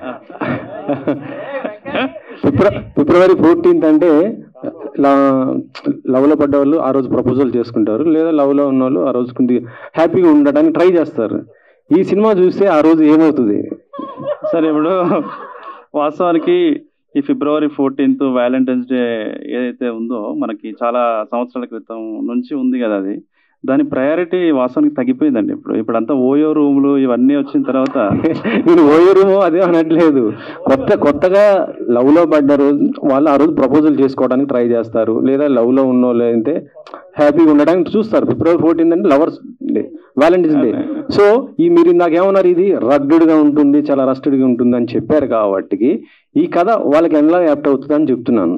ఫిబ్ర- ఫిబ్రవరి ఫోర్టీన్త్ అంటే లా- లవ్లో పడ్డ వాళ్ళు ఆ రోజు ప్రపోజల్ చేసుకుంటారు లేదా లవ్లో ఉన్న వాళ్ళు ఆ రోజు కొంచెం హ్యాపీగా ఉండడానికి ట్రై చేస్తారు ఈ సినిమా చూస్తే ఆ రోజు ఏమవుతుంది సరే ఇప్పుడు వాస్తవానికి ఈ ఫిబ్రవరి ఫోర్టీన్త్ వ్యాలంటైన్స్ డే ఏదైతే ఉందో మనకి చాలా సంవత్సరాల క్రితం నుంచి ఉంది కదా అది దాని ప్రయారిటీ వాస్తవానికి తగ్గిపోయిందండి ఇప్పుడు ఇప్పుడు అంతా ఓయో రూములు ఇవన్నీ వచ్చిన తర్వాత నేను ఓయరుమో అదే అనట్లేదు కొత్త కొత్తగా లవ్ లో పడ్డారు వాళ్ళు ఆ రోజు ప్రపోజల్ చేసుకోవడానికి ట్రై చేస్తారు లేదా లవ్ లో ఉన్న వాళ్ళు అయితే హ్యాపీగా ఉండడానికి చూస్తారు ఫిబ్రవరి ఫోర్టీన్ అంటే lovers day Valentine's day so ఈ మీరు ఇందాక ఏమన్నారు ఇది రగ్గుడ్ గా ఉంటుంది చాలా రస్టెడ్ గా ఉంటుంది అని చెప్పారు కాబట్టి ఈ కథ వాళ్ళకి ఎలా యాప్ట్ అవుతుంది అని చెప్తున్నాను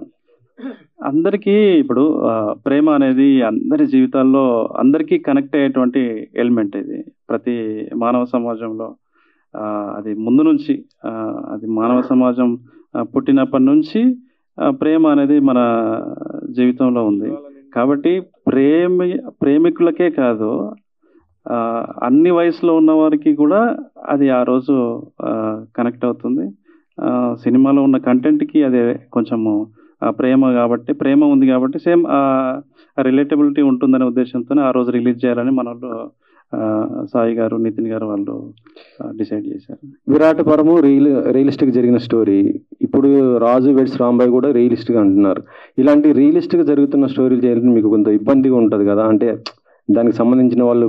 అందరికీ ఇప్పుడు ఆ, ప్రేమ అనేది అందరి జీవితాల్లో అందరికీ కనెక్ట్ అయ్యేటువంటి ఎలిమెంట్ ఇది ప్రతి మానవ సమాజంలో ఆ, అది ముందు నుంచి ఆ, అది మానవ సమాజం ఆ, పుట్టినప్పటి నుంచి ఆ, ప్రేమ అనేది మన జీవితంలో ఉంది కాబట్టి ప్రేమి ప్రేమికులకే కాదు ఆ, అన్ని వయసులో ఉన్న వారికి కూడా అది ఆ రోజు కనెక్ట్ అవుతుంది ఆ, సినిమాలో ఉన్న కంటెంట్కి అదే కొంచెము ఆ ప్రేమ కాబట్టి ప్రేమ ఉంది కాబట్టి సేమ్ రిలేటబిలిటీ ఉంటుందనే ఉద్దేశంతో ఆ రోజు రిలీజ్ చేయాలని మన వాళ్ళు ఆ, సాయి గారు నితిన్ గారు వాళ్ళు డిసైడ్ చేశారు విరాట్ పరము రియల్ రియలిస్టిక్ జరిగిన స్టోరీ ఇప్పుడు రాజు వెడ్స్ రాంబాయ్ కూడా రియలిస్టిక్ అంటున్నారు ఇలాంటి రియలిస్టిక్ జరుగుతున్న స్టోరీలు చేయాలని మీకు కొంత ఇబ్బందిగా ఉంటుంది కదా అంటే దానికి సంబంధించిన వాళ్ళు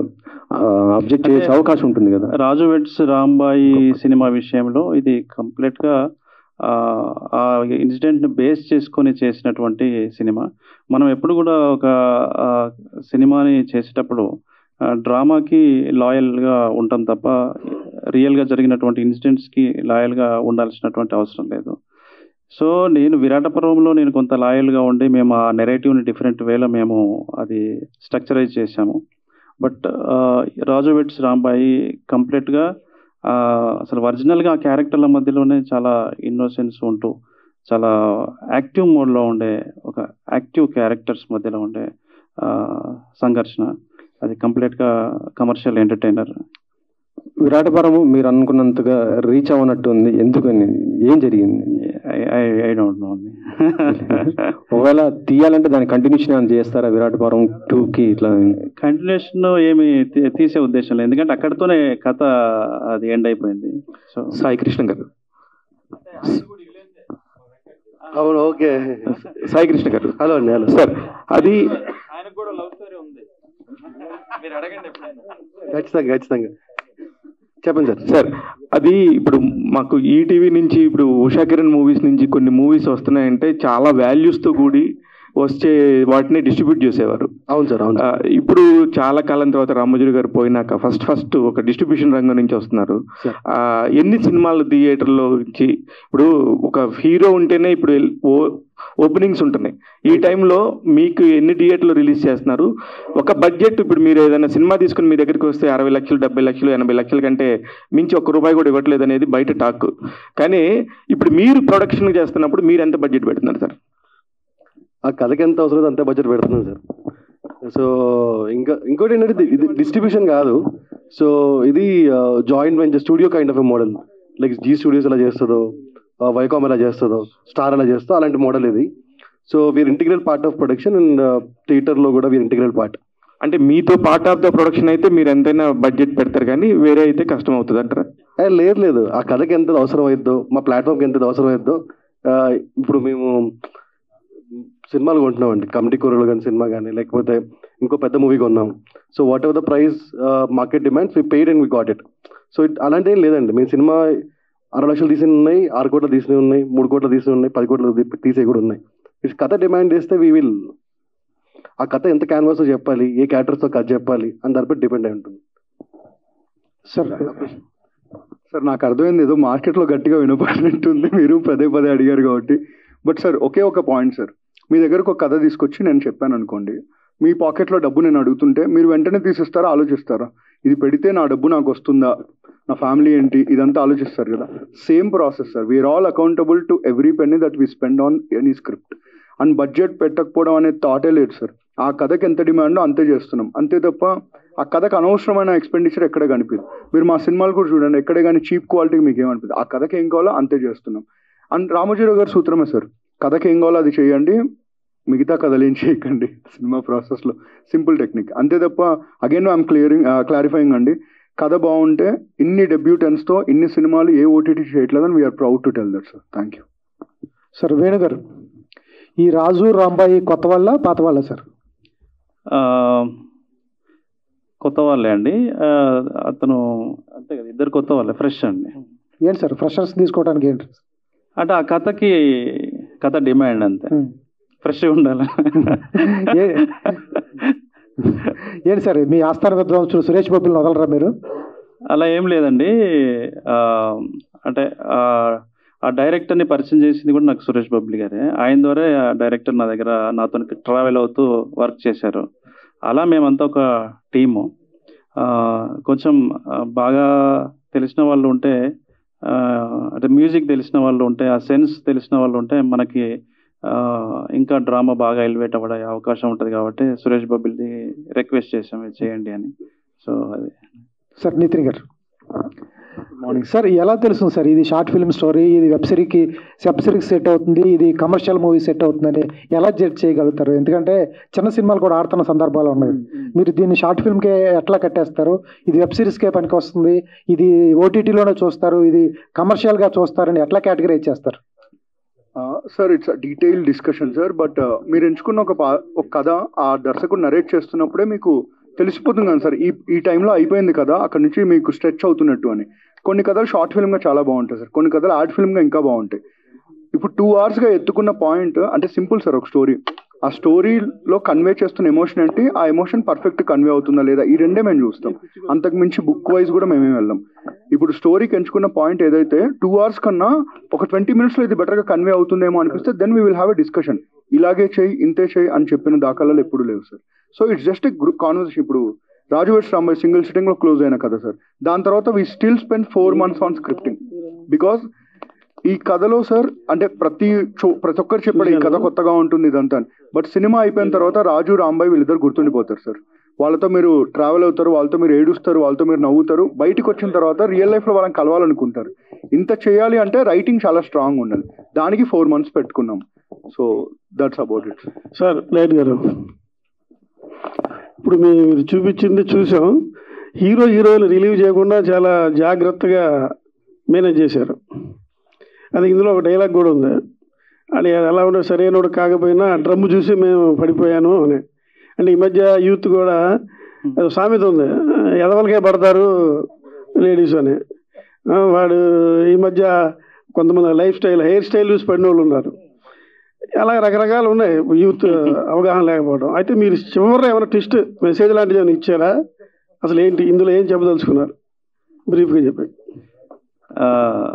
అబ్జెక్ట్ చేసే అవకాశం ఉంటుంది కదా రాజు వెడ్స్ రాంబాయి సినిమా విషయంలో ఇది కంప్లీట్ గా ఆ, ఆ ఇన్సిడెంట్ ని బేస్ చేసుకొని చేసినటువంటి సినిమా మనం ఎప్పుడు కూడా ఒక ఆ, సినిమాని చేసేటప్పుడు ఆ, డ్రామాకి లాయల్ గా ఉంటాం తప్ప రియల్ గా జరిగినటువంటి ఇన్సిడెంట్స్ కి లాయల్ గా ఉండాల్సినటువంటి అవసరం లేదు సో నేను విరాటపురంలో నేను కొంత లాయల్ గా ఉండి మేము ఆ నెరేటివ్ ని డిఫరెంట్ వేలో మేము అది స్ట్రక్చరైజ్ చేశాము but Raju weds Rambai complete గా ఆ, అసలు ఒరిజినల్ గా ఆ క్యారెక్టర్ల మధ్యలోనే చాలా ఇన్నోసెన్స్ ఉంటూ చాలా యాక్టివ్ మోడ్ లో ఉండే ఒక యాక్టివ్ క్యారెక్టర్స్ మధ్యలో ఉండే ఆ, సంఘర్షణ అది కంప్లీట్ గా కమర్షియల్ ఎంటర్టైనర్ విరాట్ పరము మీరు అనుకున్నంతగా రీచ్ అవ్వనట్టు ఉంది ఎందుకని ఏం జరిగింది ఐ డోంట్ నో అండి ఒకవేళ తీయాలంటే దాని కంటిన్యూషన్ ఏమైనా చేస్తారా విరాట్ పరం టూ కి ఇట్లా కంటిన్యూషన్ ఏమి తీ- తీసే ఉద్దేశం లేదు ఎందుకంటే అక్కడితోనే కథ అది ఎండ్ అయిపోయింది సో సాయి కృష్ణ గారు అవును ఓకే సాయి కృష్ణ గారు హలో అండి హలో సార్ అది ఖచ్చితంగా ఖచ్చితంగా చెప్పండి సార్ సార్ అది ఇప్పుడు మాకు ఈటీవీ నుంచి ఇప్పుడు ఉషా కిరణ్ మూవీస్ నుంచి కొన్ని మూవీస్ వస్తున్నాయంటే చాలా వాల్యూస్తో కూడి వచ్చే వాటిని డిస్ట్రిబ్యూట్ చేసేవారు అవును సార్ అవును ఆ, ఇప్పుడు చాలా కాలం తర్వాత రామోజీ గారు పోయినాక ఫస్ట్ ఫస్ట్ ఒక డిస్ట్రిబ్యూషన్ రంగం నుంచి వస్తున్నారు Sir. ఆ, ఎన్ని సినిమాలు థియేటర్లో నుంచి ఇప్పుడు ఒక హీరో ఉంటేనే ఇప్పుడు ఎల్- ఓ- ఓపెనింగ్స్ ఉంటున్నాయి ఈ టైంలో మీకు ఎన్ని థియేటర్లు రిలీజ్ చేస్తున్నారు ఒక బడ్జెట్ ఇప్పుడు మీరు ఏదైనా సినిమా తీసుకుని మీ దగ్గరికి వస్తే అరవై లక్షలు డెబ్బై లక్షలు ఎనభై లక్షల కంటే మించి ఒక్క రూపాయి కూడా ఇవ్వట్లేదు అనేది బయట టాక్ కానీ ఇప్పుడు మీరు ప్రొడక్షన్ చేస్తున్నప్పుడు మీరు ఎంత బడ్జెట్ పెడుతున్నారు సార్ ఆ కథకి ఎంత అవసరం అంతే బడ్జెట్ పెడుతున్నాం సార్ సో ఇంకా ఇంకోటి ఏంటంటే ఇది- ఇది డిస్ట్రిబ్యూషన్ కాదు సో ఇది joint venture studio kind of a model like Zee studios ఎలా చేస్తుందో వైకామ్ ఎలా చేస్తుందో స్టార్ ఎలా చేస్తుందో అలాంటి మోడల్ ఇది so we're integral part of production and థియేటర్లో కూడా వీర్ ఇంటిగ్రల్ పార్ట్ అంటే మీతో పార్ట్ ఆఫ్ ద ప్రొడక్షన్ అయితే మీరు ఎంతైనా బడ్జెట్ పెడతారు కానీ వేరే అయితే కష్టం అవుతుంది అంటారా ఏ, లేదు లేదు ఆ కథకి ఎంత అవసరం అవుద్దో మా ప్లాట్ఫామ్కి ఎంత అవసరం అవుద్దో ఆ, ఇప్పుడు మేము సినిమాలు కొంటున్నామండి కమిటీ కూరలు కానీ సినిమా కానీ లేకపోతే ఇంకో పెద్ద మూవీ కొన్నాం so whatever the price market demands we paid and we got it so అలాంటి ఏం లేదండి మేము సినిమా అరవై లక్షలు తీసి ఉన్నాయి ఆరు కోట్లు తీసినవి ఉన్నాయి మూడు కోట్లు తీసినవి ఉన్నాయి పది కోట్లు తీ- తీసేవి కూడా ఉన్నాయి ఇట్స్ కథ డిమాండ్ చేస్తే వీ విల్ ఆ కథ ఎంత క్యాన్వాస్ చెప్పాలి ఏ క్యారెక్టర్స్తో కథ చెప్పాలి అని దానిపై డిపెండ్ అయి ఉంటుంది సార్ సార్ నాకు అర్థమైంది ఏదో మార్కెట్లో గట్టిగా వినపడినట్టుంది మీరు పదే పదే అడిగారు కాబట్టి బట్ సార్ ఒకే ఒక పాయింట్ సార్ మీ దగ్గరకు ఒక కథ తీసుకొచ్చి నేను చెప్పాను అనుకోండి మీ పాకెట్లో డబ్బు నేను అడుగుతుంటే మీరు వెంటనే తీసిస్తారా ఆలోచిస్తారా ఇది పెడితే నా డబ్బు నాకు వస్తుందా నా ఫ్యామిలీ ఏంటి ఇదంతా ఆలోచిస్తారు కదా same process sir we are all accountable to every penny that we spend on any script and budget పెట్టకపోవడం అనే థాటే లేదు సార్ ఆ కథకి ఎంత డిమాండో అంతే చేస్తున్నాం అంతే తప్ప ఆ కథకు అనవసరమైన ఎక్స్పెండిచర్ ఎక్కడ కనిపిదు మీరు మా సినిమాలు కూడా చూడండి ఎక్కడే కానీ చీప్ క్వాలిటీకి మీకు ఏమనిపిదు ఆ కథకి ఏం కావాలో అంతే చేస్తున్నాం అండ్ రామోజీరావు గారి సూత్రమే సార్ కథకి ఏం కావాలో అది చేయండి మిగతా కథలు ఏం చేయకండి సినిమా ప్రాసెస్లో సింపుల్ టెక్నిక్ అంతే తప్ప అగైన్ ఐఎమ్ క్లియరింగ్ క్లారిఫైయింగ్ అండి కథ బాగుంటే ఇన్ని డెబ్యూటెన్స్తో ఇన్ని సినిమాలు ఏ ఓటీటీ చేయట్లేదని we are proud to tell that sir thank you sir వేణుగారు ఈ రాజు రాంబాయి కొత్త వాళ్ళ పాత వాళ్ళ సార్ ఆ, కొత్త వాళ్ళే అండి ఆ, అతను అంతే కదా ఇద్దరు కొత్త వాళ్ళే ఫ్రెష్ అండి ఏంటి సార్ ఫ్రెషర్స్ తీసుకోవడానికి ఏంటి అంటే ఆ కథకి కథ డిమాండ్ అంతే ఫ్రెష్గా ఉండాలి ఏ- ఏంటి సార్ మీ ఆస్థాన విద్వాంసుడు సురేష్ బాబుని వదలరా మీరు అలా ఏం లేదండి ఆ, అంటే ఆ, ఆ డైరెక్టర్ని పరిచయం చేసింది కూడా నాకు సురేష్ బబ్లి గారే ఆయన ద్వారా ఆ డైరెక్టర్ నా దగ్గర నాతో ట్రావెల్ అవుతూ వర్క్ చేశారు అలా మేమంతా ఒక టీము ఆ, కొంచెం ఆ, బాగా తెలిసిన వాళ్ళు ఉంటే ఆ, అంటే మ్యూజిక్ తెలిసిన వాళ్ళు ఉంటే ఆ సెన్స్ తెలిసిన వాళ్ళు ఉంటే మనకి ఆ, ఇంకా డ్రామా బాగా ఎలివేట్ అవ్వడే అవకాశం ఉంటుంది కాబట్టి సురేష్ బబ్బిల్ది రిక్వెస్ట్ చేసాం ఇది చేయండి అని సో అది సార్ నితిన్ గారు మార్నింగ్ సార్ ఎలా తెలుస్తుంది సార్ ఇది షార్ట్ ఫిల్మ్ స్టోరీ ఇది వెబ్ సిరీకి వెబ్ సిరీస్ సెట్ అవుతుంది ఇది కమర్షియల్ మూవీ సెట్ అవుతుందని ఎలా జడ్జ్ చేయగలుగుతారు ఎందుకంటే చిన్న సినిమాలు కూడా ఆడుతున్న సందర్భాలు ఉన్నాయి మీరు దీన్ని షార్ట్ ఫిల్మ్కే ఎట్లా కట్టేస్తారు ఇది వెబ్ సిరీస్కే పనికి వస్తుంది ఇది ఓటీటీలోనే చూస్తారు ఇది కమర్షియల్గా చూస్తారని ఎట్లా కేటగరైజ్ చేస్తారు sir it's detail discussion sir but మీరు ఎంచుకున్న ఒక పా- ఒక కథ ఆ దర్శకుడు నరేట్ చేస్తున్నప్పుడే మీకు తెలిసిపోతుంది కదా సార్ ఈ ఈ టైంలో అయిపోయింది కదా అక్కడ నుంచి మీకు స్ట్రెచ్ అవుతున్నట్టు అని కొన్ని కథలు షార్ట్ ఫిల్మ్గా చాలా బాగుంటాయి సార్ కొన్ని కథలు ఆర్ట్ ఫిల్మ్గా ఇంకా బాగుంటాయి ఇప్పుడు టూ అవర్స్గా ఎత్తుకున్న పాయింట్ అంటే సింపుల్ సార్ ఒక స్టోరీ ఆ స్టోరీలో కన్వే చేస్తున్న ఎమోషన్ ఏంటి ఆ ఎమోషన్ పర్ఫెక్ట్ కన్వే అవుతుందా లేదా ఈ రెండే మేము చూస్తాం అంతకు మించి బుక్ వైజ్ కూడా మేమేం వెళ్ళాం ఇప్పుడు స్టోరీకి ఎంచుకున్న పాయింట్ ఏదైతే టూ అవర్స్ కన్నా ఒక ట్వంటీ మినిట్స్లో ఇది బెటర్గా కన్వే అవుతుందేమో అనిపిస్తే then we will have a discussion ఇలాగే చేయి ఇంతే చేయి అని చెప్పిన దాఖలాలు ఎప్పుడు లేవు sir so it's just a group conversation ఇప్పుడు Raju weds Rambai single sitting లో క్లోజ్ అయిన కథ సార్ దాని తర్వాత we still spend four months on scripting because ఈ కథలో సార్ అంటే ప్రతి చో- ప్రతి ఒక్కరు చెప్పాడు ఈ కథ కొత్తగా ఉంటుంది ఇదంతా అని. బట్ సినిమా అయిపోయిన తర్వాత రాజు రాంబాయ్ వీళ్ళిద్దరు గుర్తుండిపోతారు సార్ వాళ్ళతో మీరు ట్రావెల్ అవుతారు వాళ్ళతో మీరు ఏడుస్తారు వాళ్ళతో మీరు నవ్వుతారు బయటికి వచ్చిన తర్వాత రియల్ లైఫ్ లో వాళ్ళని కలవాలనుకుంటారు ఇంత చేయాలి అంటే రైటింగ్ చాలా స్ట్రాంగ్ ఉండాలి దానికి ఫోర్ మంత్స్ పెట్టుకున్నాం so that's about it sir లైట్ గారు ఇప్పుడు మీరు చూపించింది చూసాం హీరో హీరోయిన్ రిలీవ్ చేయకుండా చాలా జాగ్రత్తగా మేనేజ్ చేశారు అది ఇందులో ఒక డైలాగ్ కూడా ఉంది అని ఎలా ఉండదు సరైనోడు కాకపోయినా డ్రమ్ చూసి మేము పడిపోయాను అని అంటే ఈ మధ్య యూత్ కూడా ఏదో సామెత ఉంది ఎదవలకే పడతారు లేడీస్ అని ఆ, వాడు ఈ మధ్య కొంతమంది లైఫ్ స్టైల్ హెయిర్ స్టైల్ చూసి పడిన వాళ్ళు ఉన్నారు అలా రకరకాలు ఉన్నాయి యూత్ అవగాహన లేకపోవడం అయితే మీరు చివరిలో ఏమైనా ట్విస్ట్ మెసేజ్ లాంటిది ఏమైనా ఇచ్చారా అసలు ఏంటి ఇందులో ఏం చెప్పదలుచుకున్నారు బ్రీఫ్గా చెప్పండి ఆ,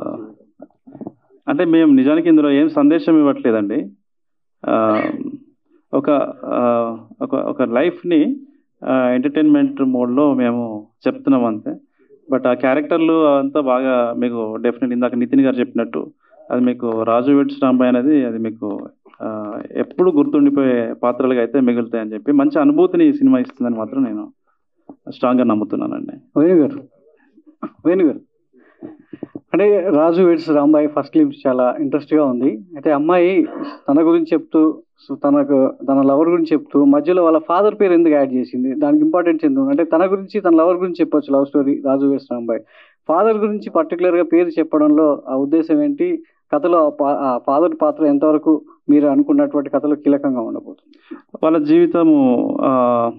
అంటే మేము నిజానికి ఇందులో ఏం సందేశం ఇవ్వట్లేదండి ఆ, ఒక ఆ, ఒక ఒక లైఫ్ని ఎంటర్టైన్మెంట్ మోడ్లో మేము చెప్తున్నాం అంతే బట్ ఆ క్యారెక్టర్లు అంతా బాగా మీకు డెఫినెట్ ఇందాక నితిన్ గారు చెప్పినట్టు అది మీకు రాజు వెడ్స్ రాంబాయ్ అనేది అది మీకు ఆ, ఎప్పుడు గుర్తుండిపోయే పాత్రలుగా అయితే మిగులుతాయని చెప్పి మంచి అనుభూతిని ఈ సినిమా ఇస్తుందని మాత్రం నేను స్ట్రాంగ్గా నమ్ముతున్నానండి వేణు గారు వేణు గారు అంటే Raju weds Rambai first clips చాలా ఇంట్రెస్ట్గా ఉంది అయితే అమ్మాయి తన గురించి చెప్తూ సో తనకు తన లవర్ గురించి చెప్తూ మధ్యలో వాళ్ళ ఫాదర్ పేరు ఎందుకు యాడ్ చేసింది దానికి ఇంపార్టెన్స్ ఎందుకు అంటే తన గురించి తన లవర్ గురించి చెప్పొచ్చు love story Raju weds Rambai father గురించి పర్టికులర్గా పేరు చెప్పడంలో ఆ ఉద్దేశం ఏంటి కథలో ఆ పా- ఆ ఫాదర్ పాత్ర ఎంతవరకు మీరు అనుకున్నటువంటి కథలో కీలకంగా ఉండబోతుంది వాళ్ళ జీవితము ఆ,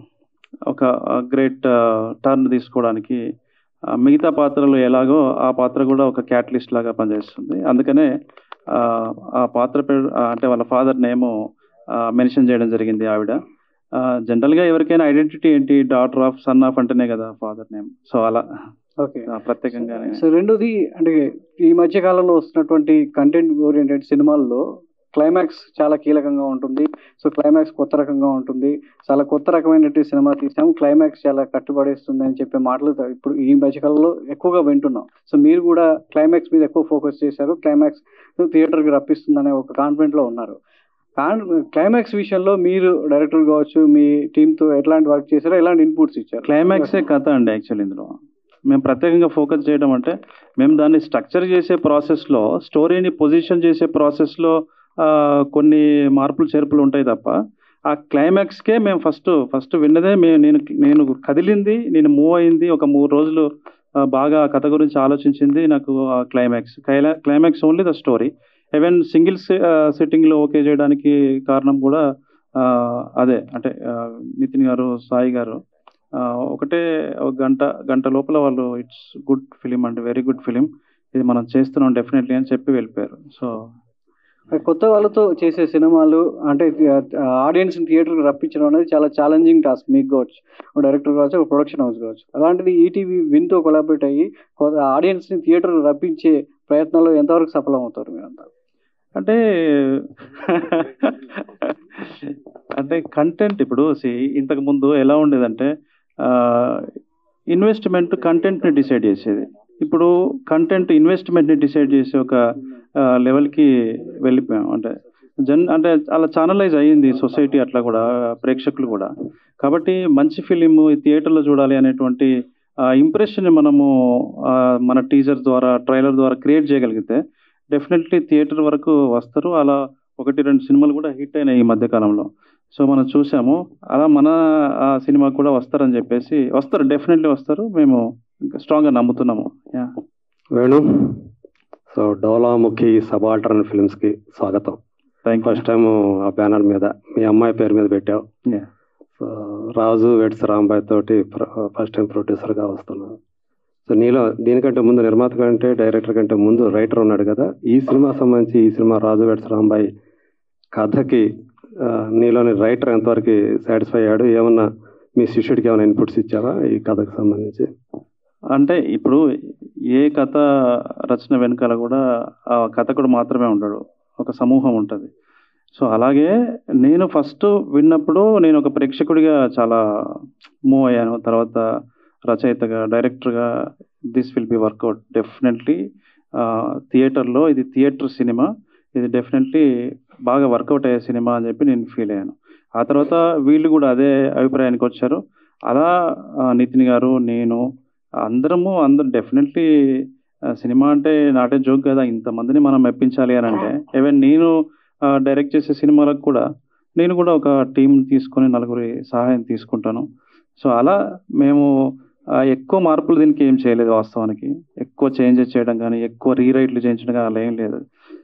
ఒక గ్రేట్ టర్న్ తీసుకోవడానికి ఆ, మిగతా పాత్రలు ఎలాగో ఆ పాత్ర కూడా ఒక క్యాటలిస్ట్ లాగా పనిచేస్తుంది అందుకనే ఆ, ఆ పాత్ర పేరు ఆ, అంటే వాళ్ళ ఫాదర్ నేమ్ మెన్షన్ చేయడం జరిగింది ఆవిడ ఆ, జనరల్గా ఎవరికైనా ఐడెంటిటీ ఏంటి డాటర్ ఆఫ్ సన్ ఆఫ్ అంటేనే కదా ఫాదర్ నేమ్ సో అలా ఓకే ఆ, ప్రత్యేకంగానే సో రెండోది అంటే ఈ మధ్య కాలంలో వస్తున్నటువంటి కంటెంట్ ఓరియంటెడ్ సినిమాల్లో క్లైమాక్స్ చాలా కీలకంగా ఉంటుంది సో క్లైమాక్స్ కొత్త రకంగా ఉంటుంది చాలా కొత్త రకమైనటువంటి సినిమా తీసాము క్లైమాక్స్ చాలా కట్టుబడేస్తుంది అని చెప్పే మాటలు త- ఇప్పుడు ఈ మధ్యకాలంలో ఎక్కువగా వింటున్నాం సో మీరు కూడా క్లైమాక్స్ మీద ఎక్కువ ఫోకస్ చేశారు క్లైమాక్స్ థియేటర్కి రప్పిస్తుందనే ఒక కాన్ఫిడెంట్ లో ఉన్నారు కాన్ క్లైమాక్స్ విషయంలో మీరు డైరెక్టర్ కావచ్చు మీ టీంతో ఎట్లాంటి వర్క్ చేశారో ఎలాంటి ఇన్పుట్స్ ఇచ్చారు క్లైమాక్సే కథ అండి యాక్చువల్ ఇందులో మేము ప్రత్యేకంగా ఫోకస్ చేయడం అంటే మేము దాన్ని స్ట్రక్చర్ చేసే ప్రాసెస్లో స్టోరీని పొజిషన్ చేసే ప్రాసెస్లో కొన్ని మార్పులు చేర్పులు ఉంటాయి తప్ప ఆ క్లైమాక్స్కే మేము ఫస్ట్ ఫస్ట్ విన్నదే మేము నేను నేను కదిలింది నేను మూవ్ అయింది ఒక మూడు రోజులు ఆ, బాగా ఆ కథ గురించి ఆలోచించింది నాకు ఆ climax climax only the story even single సిట్టింగ్లో ఓకే చేయడానికి కారణం కూడా ఆ, అదే అంటే ఆ, నితిన్ గారు సాయి గారు ఆ, ఒకటే ఒక గంట గంట లోపల వాళ్ళు ఇట్స్ గుడ్ ఫిలిం అండి వెరీ గుడ్ ఫిలిం ఇది మనం చేస్తున్నాం డెఫినెట్లీ అని చెప్పి వెళ్ళిపోయారు సో కొత్త వాళ్ళతో చేసే సినిమాలు అంటే ఆడియన్స్ థియేటర్ రప్పించడం అనేది చాలా ఛాలెంజింగ్ టాస్క్ మీకు కావచ్చు డైరెక్టర్ కావచ్చు ఒక ప్రొడక్షన్ హౌస్ కావచ్చు అలాంటిది ఈటీవీ విన్తో కొలాబరేట్ అయ్యి ఆడియన్స్ ని థియేటర్ రప్పించే ప్రయత్నంలో ఎంతవరకు సఫలం అవుతారు మీరంతా అంటే అంటే కంటెంట్ ఇప్పుడు see, ఇంతకు ముందు ఎలా ఉండేదంటే ఇన్వెస్ట్మెంట్ కంటెంట్ని డిసైడ్ చేసేది ఇప్పుడు కంటెంట్ ఇన్వెస్ట్మెంట్ని డిసైడ్ చేసే ఒక లెవెల్కి వెళ్ళిపోయాం అంటే జన్ అంటే అలా ఛానలైజ్ అయ్యింది సొసైటీ అట్లా కూడా ప్రేక్షకులు కూడా కాబట్టి మంచి ఫిలిం థియేటర్లో చూడాలి అనేటువంటి ఇంప్రెషన్ మనము ఆ, మన టీజర్ ద్వారా ట్రైలర్ ద్వారా క్రియేట్ చేయగలిగితే డెఫినెట్లీ థియేటర్ వరకు వస్తారు అలా ఒకటి రెండు సినిమాలు కూడా హిట్ అయినాయి ఈ మధ్య కాలంలో సో మనం చూసాము అలా మన ఆ సినిమా కూడా వస్తారని చెప్పేసి వస్తారు డెఫినెట్లీ వస్తారు మేము ఇంకా స్ట్రాంగ్గా నమ్ముతున్నాము yeah Venu so Dolamukhi subaltern ఫిల్మ్స్కి స్వాగతం ఫస్ట్ టైం ఆ బ్యానర్ మీద మీ అమ్మాయి పేరు మీద పెట్టావు Yeah. So Raju weds Rambai తోటి ఫస్ట్ టైం ప్రొడ్యూసర్గా వస్తున్నావు సో నీలో దీనికంటే ముందు నిర్మాత కంటే డైరెక్టర్ కంటే ముందు రైటర్ ఉన్నాడు కదా ఈ సినిమా సంబంధించి ఈ సినిమా రాజు వెడ్స్ రాంబాయ్ కథకి ఆ, నీలోని రైటర్ ఎంతవరకు సాటిస్ఫై అయ్యాడు ఏమన్నా మీ శిష్యుడికి ఏమైనా ఇన్పుట్స్ ఇచ్చావా ఈ కథకు సంబంధించి అంటే ఇప్పుడు ఏ కథ రచన వెనకాల కూడా ఆ కథకుడు మాత్రమే ఉండడు ఒక సమూహం ఉంటుంది సో అలాగే నేను ఫస్ట్ విన్నప్పుడు నేను ఒక ప్రేక్షకుడిగా చాలా మూవ్ అయ్యాను తర్వాత రచయితగా డైరెక్టర్గా this will be work out definitely థియేటర్లో ఇది థియేటర్ సినిమా ఇది డెఫినెట్లీ బాగా వర్కౌట్ అయ్యే సినిమా అని చెప్పి నేను ఫీల్ అయ్యాను ఆ తర్వాత వీళ్ళు కూడా అదే అభిప్రాయానికి వచ్చారు అలా ఆ, నితిన్ గారు నేను అందరము అందరు డెఫినెట్లీ సినిమా అంటే నాటే జోక్ కదా ఇంతమందిని మనం మెప్పించాలి అని అంటే ఈవెన్ నేను డైరెక్ట్ చేసే సినిమాలకు కూడా నేను కూడా ఒక టీం తీసుకొని నలుగురి సహాయం తీసుకుంటాను సో అలా మేము ఆ, ఎక్కువ మార్పులు దీనికి ఏం చేయలేదు వాస్తవానికి ఎక్కువ చేంజెస్ చేయడం కానీ ఎక్కువ రీరైట్లు చేయించడం కానీ అలా ఏం లేదు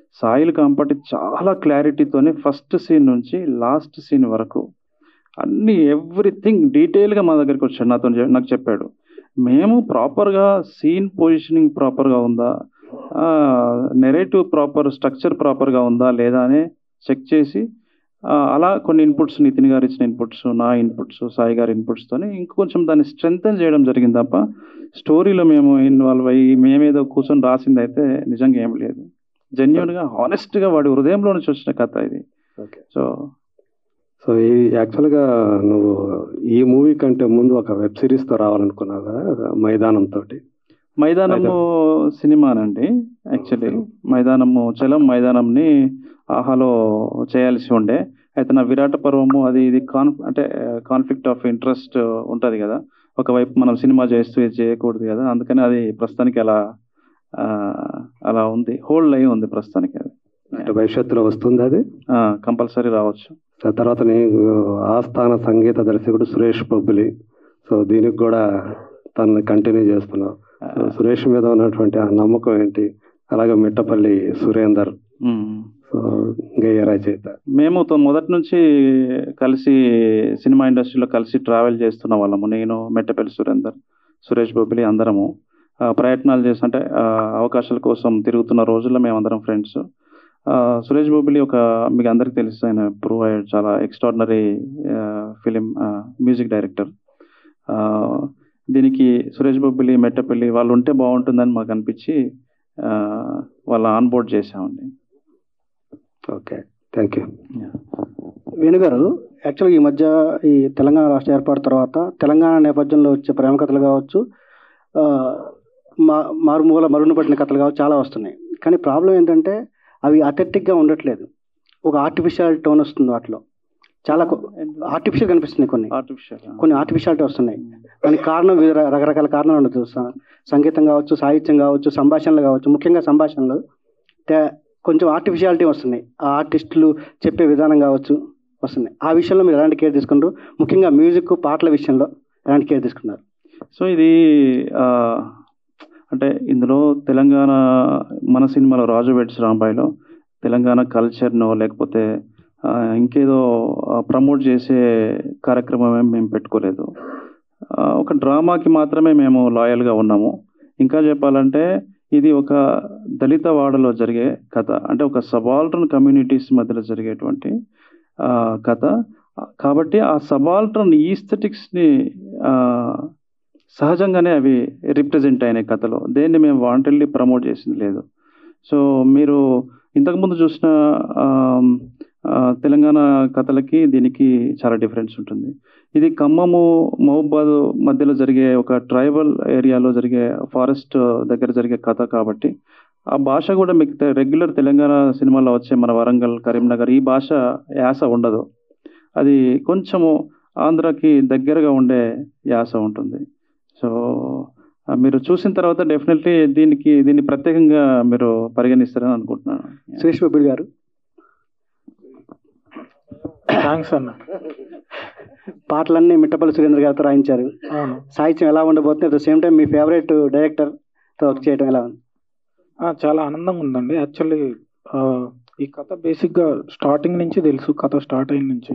సాయిల్ కాంపటి చాలా క్లారిటీతోనే ఫస్ట్ సీన్ నుంచి లాస్ట్ సీన్ వరకు అన్ని ఎవ్రీథింగ్ డీటెయిల్గా మా దగ్గరికి వచ్చాడు నాతో చె- నాకు చెప్పాడు మేము ప్రాపర్గా సీన్ పొజిషనింగ్ ప్రాపర్గా ఉందా నెరేటివ్ ప్రాపర్ స్ట్రక్చర్ ప్రాపర్గా ఉందా లేదా అని చెక్ చేసి ఆ, అలా కొన్ని ఇన్పుట్స్ నితిన్ గారు ఇచ్చిన ఇన్పుట్స్ నా ఇన్పుట్స్ సాయి గారి ఇన్పుట్స్తోనే ఇంకొంచెం దాన్ని స్ట్రెంగ్తన్ చేయడం జరిగింది తప్ప స్టోరీలో మేము ఇన్వాల్వ్ అయ్యి మేమేదో కూర్చొని రాసింది అయితే నిజంగా ఏం లేదు జెన్యున్గా హానెస్ట్గా వాడి హృదయంలో నుంచి వచ్చిన కథ ఇది సో సో ఈ యాక్చువల్గా నువ్వు ఈ మూవీ కంటే ముందు ఒక వెబ్ సిరీస్తో రావాలనుకున్నావు కదా మైదానం తోటి మైదానము సినిమానండి యాక్చువల్లీ మైదానము చలం మైదానంని ఆహాలో చేయాల్సి ఉండే అయితే నా విరాట పర్వము అది ఇది కాన్ అంటే కాన్ఫ్లిక్ట్ ఆఫ్ ఇంట్రెస్ట్ ఉంటుంది కదా ఒకవైపు మనం సినిమా చేస్తూ ఇది చేయకూడదు కదా అందుకని అది ప్రస్తుతానికి అలా ఆ, అలా ఉంది హోల్డ్ అయి ఉంది ప్రస్తుతానికి అది అంటే భవిష్యత్తులో వస్తుంది అది కంపల్సరీ రావచ్చు సో తర్వాత నీకు ఆస్థాన సంగీత దర్శకుడు సురేష్ బొబ్బిలి సో దీనికి కూడా తనని కంటిన్యూ చేస్తున్నావు సో సురేష్ మీద ఉన్నటువంటి ఆ నమ్మకం ఏంటి అలాగే మిట్టపల్లి సురేందర్ మ్మ్. సో గేయ రచయిత మేము తో- మొదటి నుంచి కలిసి సినిమా ఇండస్ట్రీలో కలిసి ట్రావెల్ చేస్తున్న వాళ్ళము నేను మెట్టపల్లి సురేందర్ సురేష్ బొబ్బిలి అందరము ఆ, ప్రయత్నాలు చేసి అంటే ఆ, అవకాశాల కోసం తిరుగుతున్న రోజుల్లో మేమందరం ఫ్రెండ్స్ సురేష్ బొబ్బిలి ఒక మీకు అందరికీ తెలుసు ఆయన ప్రూవ్ అయ్యాడు చాలా ఎక్స్ట్రాడినరీ ఫిలిం మ్యూజిక్ డైరెక్టర్ దీనికి సురేష్ బొబ్బిలి మెట్టపల్లి వాళ్ళు ఉంటే బాగుంటుందని మాకు అనిపించి ఆ, వాళ్ళ ఆన్ బోర్డ్ చేసామండి ఓకే థ్యాంక్ యూ వేణుగారు యాక్చువల్గా ఈ మధ్య ఈ తెలంగాణ రాష్ట్ర ఏర్పాటు తర్వాత తెలంగాణ నేపథ్యంలో వచ్చే ప్రేమ కథలు కావచ్చు ఆ, మా మారుమూల మరుగున పట్టిన కథలు కావచ్చు చాలా వస్తున్నాయి కానీ ప్రాబ్లం ఏంటంటే అవి అథెంటిక్గా ఉండట్లేదు ఒక ఆర్టిఫిషియల్ టోన్ వస్తుంది వాటిలో చాలా ఆర్టిఫిషియల్ కనిపిస్తున్నాయి కొన్ని ఆర్టిఫిషియల్ కొన్ని ఆర్టిఫిషియాలిటీ వస్తున్నాయి దానికి కారణం వివిధ ర- రకరకాల కారణాలు ఉండదు స- సంగీతం కావచ్చు సాహిత్యం కావచ్చు సంభాషణలు కావచ్చు ముఖ్యంగా సంభాషణలు తే- కొంచెం ఆర్టిఫిషియాలిటీ వస్తున్నాయి ఆ ఆర్టిస్టులు చెప్పే విధానం కావచ్చు వస్తున్నాయి ఆ విషయంలో మీరు ఎలాంటి కేర్ తీసుకుంటారు ముఖ్యంగా మ్యూజిక్ పాటల విషయంలో ఎలాంటి కేర్ తీసుకున్నారు సో ఇది ఆ, అంటే ఇందులో తెలంగాణ మన సినిమాలో రాజు వెడ్స్ రాంబాయిలో తెలంగాణ కల్చర్నో లేకపోతే ఆ, ఇంకేదో ప్రమోట్ చేసే కార్యక్రమం ఏం మేము పెట్టుకోలేదు ఆ, ఒక డ్రామాకి మాత్రమే మేము లాయల్గా ఉన్నాము ఇంకా చెప్పాలంటే ఇది ఒక దళిత వాడలో జరిగే కథ అంటే ఒక సబాల్టర్న్ కమ్యూనిటీస్ మధ్యలో జరిగేటువంటి ఆ, కథ కాబట్టి ఆ సబాల్టర్న్ ఈస్థెటిక్స్ని సహజంగానే అవి రిప్రజెంట్ అయినాయి కథలో దేన్ని మేము వాంటెడ్లీ ప్రమోట్ చేసింది లేదు సో మీరు ఇంతకుముందు చూసిన ఆమ్, ఆ, తెలంగాణ కథలకి దీనికి చాలా డిఫరెన్స్ ఉంటుంది ఇది ఖమ్మము మహబూబాద్ మధ్యలో జరిగే ఒక ట్రైబల్ ఏరియాలో జరిగే ఫారెస్ట్ దగ్గర జరిగే కథ కాబట్టి ఆ భాష కూడా మీకు తె- రెగ్యులర్ తెలంగాణ సినిమాలో వచ్చే మన వరంగల్ కరీంనగర్ ఈ భాష యాస ఉండదు అది కొంచెము ఆంధ్రాకి దగ్గరగా ఉండే యాస ఉంటుంది సో ఆ, మీరు చూసిన తర్వాత డెఫినెట్లీ దీనికి దీన్ని ప్రత్యేకంగా మీరు పరిగణిస్తారని అనుకుంటున్నాను సురేష్ బాబు గారు థ్యాంక్స్ అన్న పాటలన్నీ మిట్టపల్లి సురేంద్ర గారితో రాయించారు అవును సాహిత్యం ఎలా ఉండబోతుంది అట్ ద సేమ్ టైం మీ ఫేవరెట్ డైరెక్టర్తో వర్క్ చేయడం ఎలా ఉంది ఆ, చాలా ఆనందంగా ఉందండి యాక్చువల్లీ ఈ కథ బేసిక్గా స్టార్టింగ్ నుంచి తెలుసు కథ స్టార్ట్ అయిన నుంచి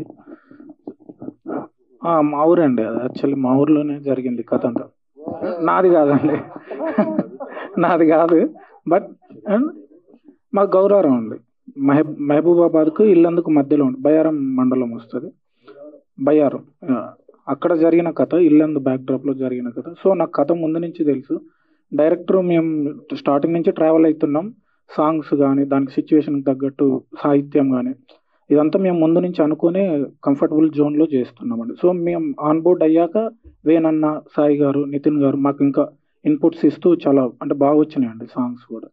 ఆ, మా ఊరండి అది యాక్చువల్లీ మా ఊర్లోనే జరిగింది కథ అంతా నాది కాదండి నాది కాదు బట్ మా గౌరవం అండి మహబ్ మహబూబాబాద్కు ఇల్లందుకు మధ్యలో ఉంది బయారం మండలం వస్తుంది బయారం ఆ, అక్కడ జరిగిన కథ ఇల్లందు బ్యాక్డ్రాప్లో జరిగిన కథ సో నాకు కథ ముందు నుంచి తెలుసు డైరెక్టర్ మేము స్టార్టింగ్ నుంచి ట్రావెల్ అవుతున్నాం సాంగ్స్ కానీ దానికి సిచ్యువేషన్కి తగ్గట్టు సాహిత్యం కానీ ఇదంతా మేము ముందు నుంచి అనుకునే కంఫర్టబుల్ జోన్లో చేస్తున్నామండి సో మేము ఆన్ బోర్డ్ అయ్యాక వేనన్న సాయి గారు నితిన్ గారు మాకు ఇంకా ఇన్పుట్స్ ఇస్తూ చాలా అంటే బాగా వచ్చినాయండి సాంగ్స్ కూడా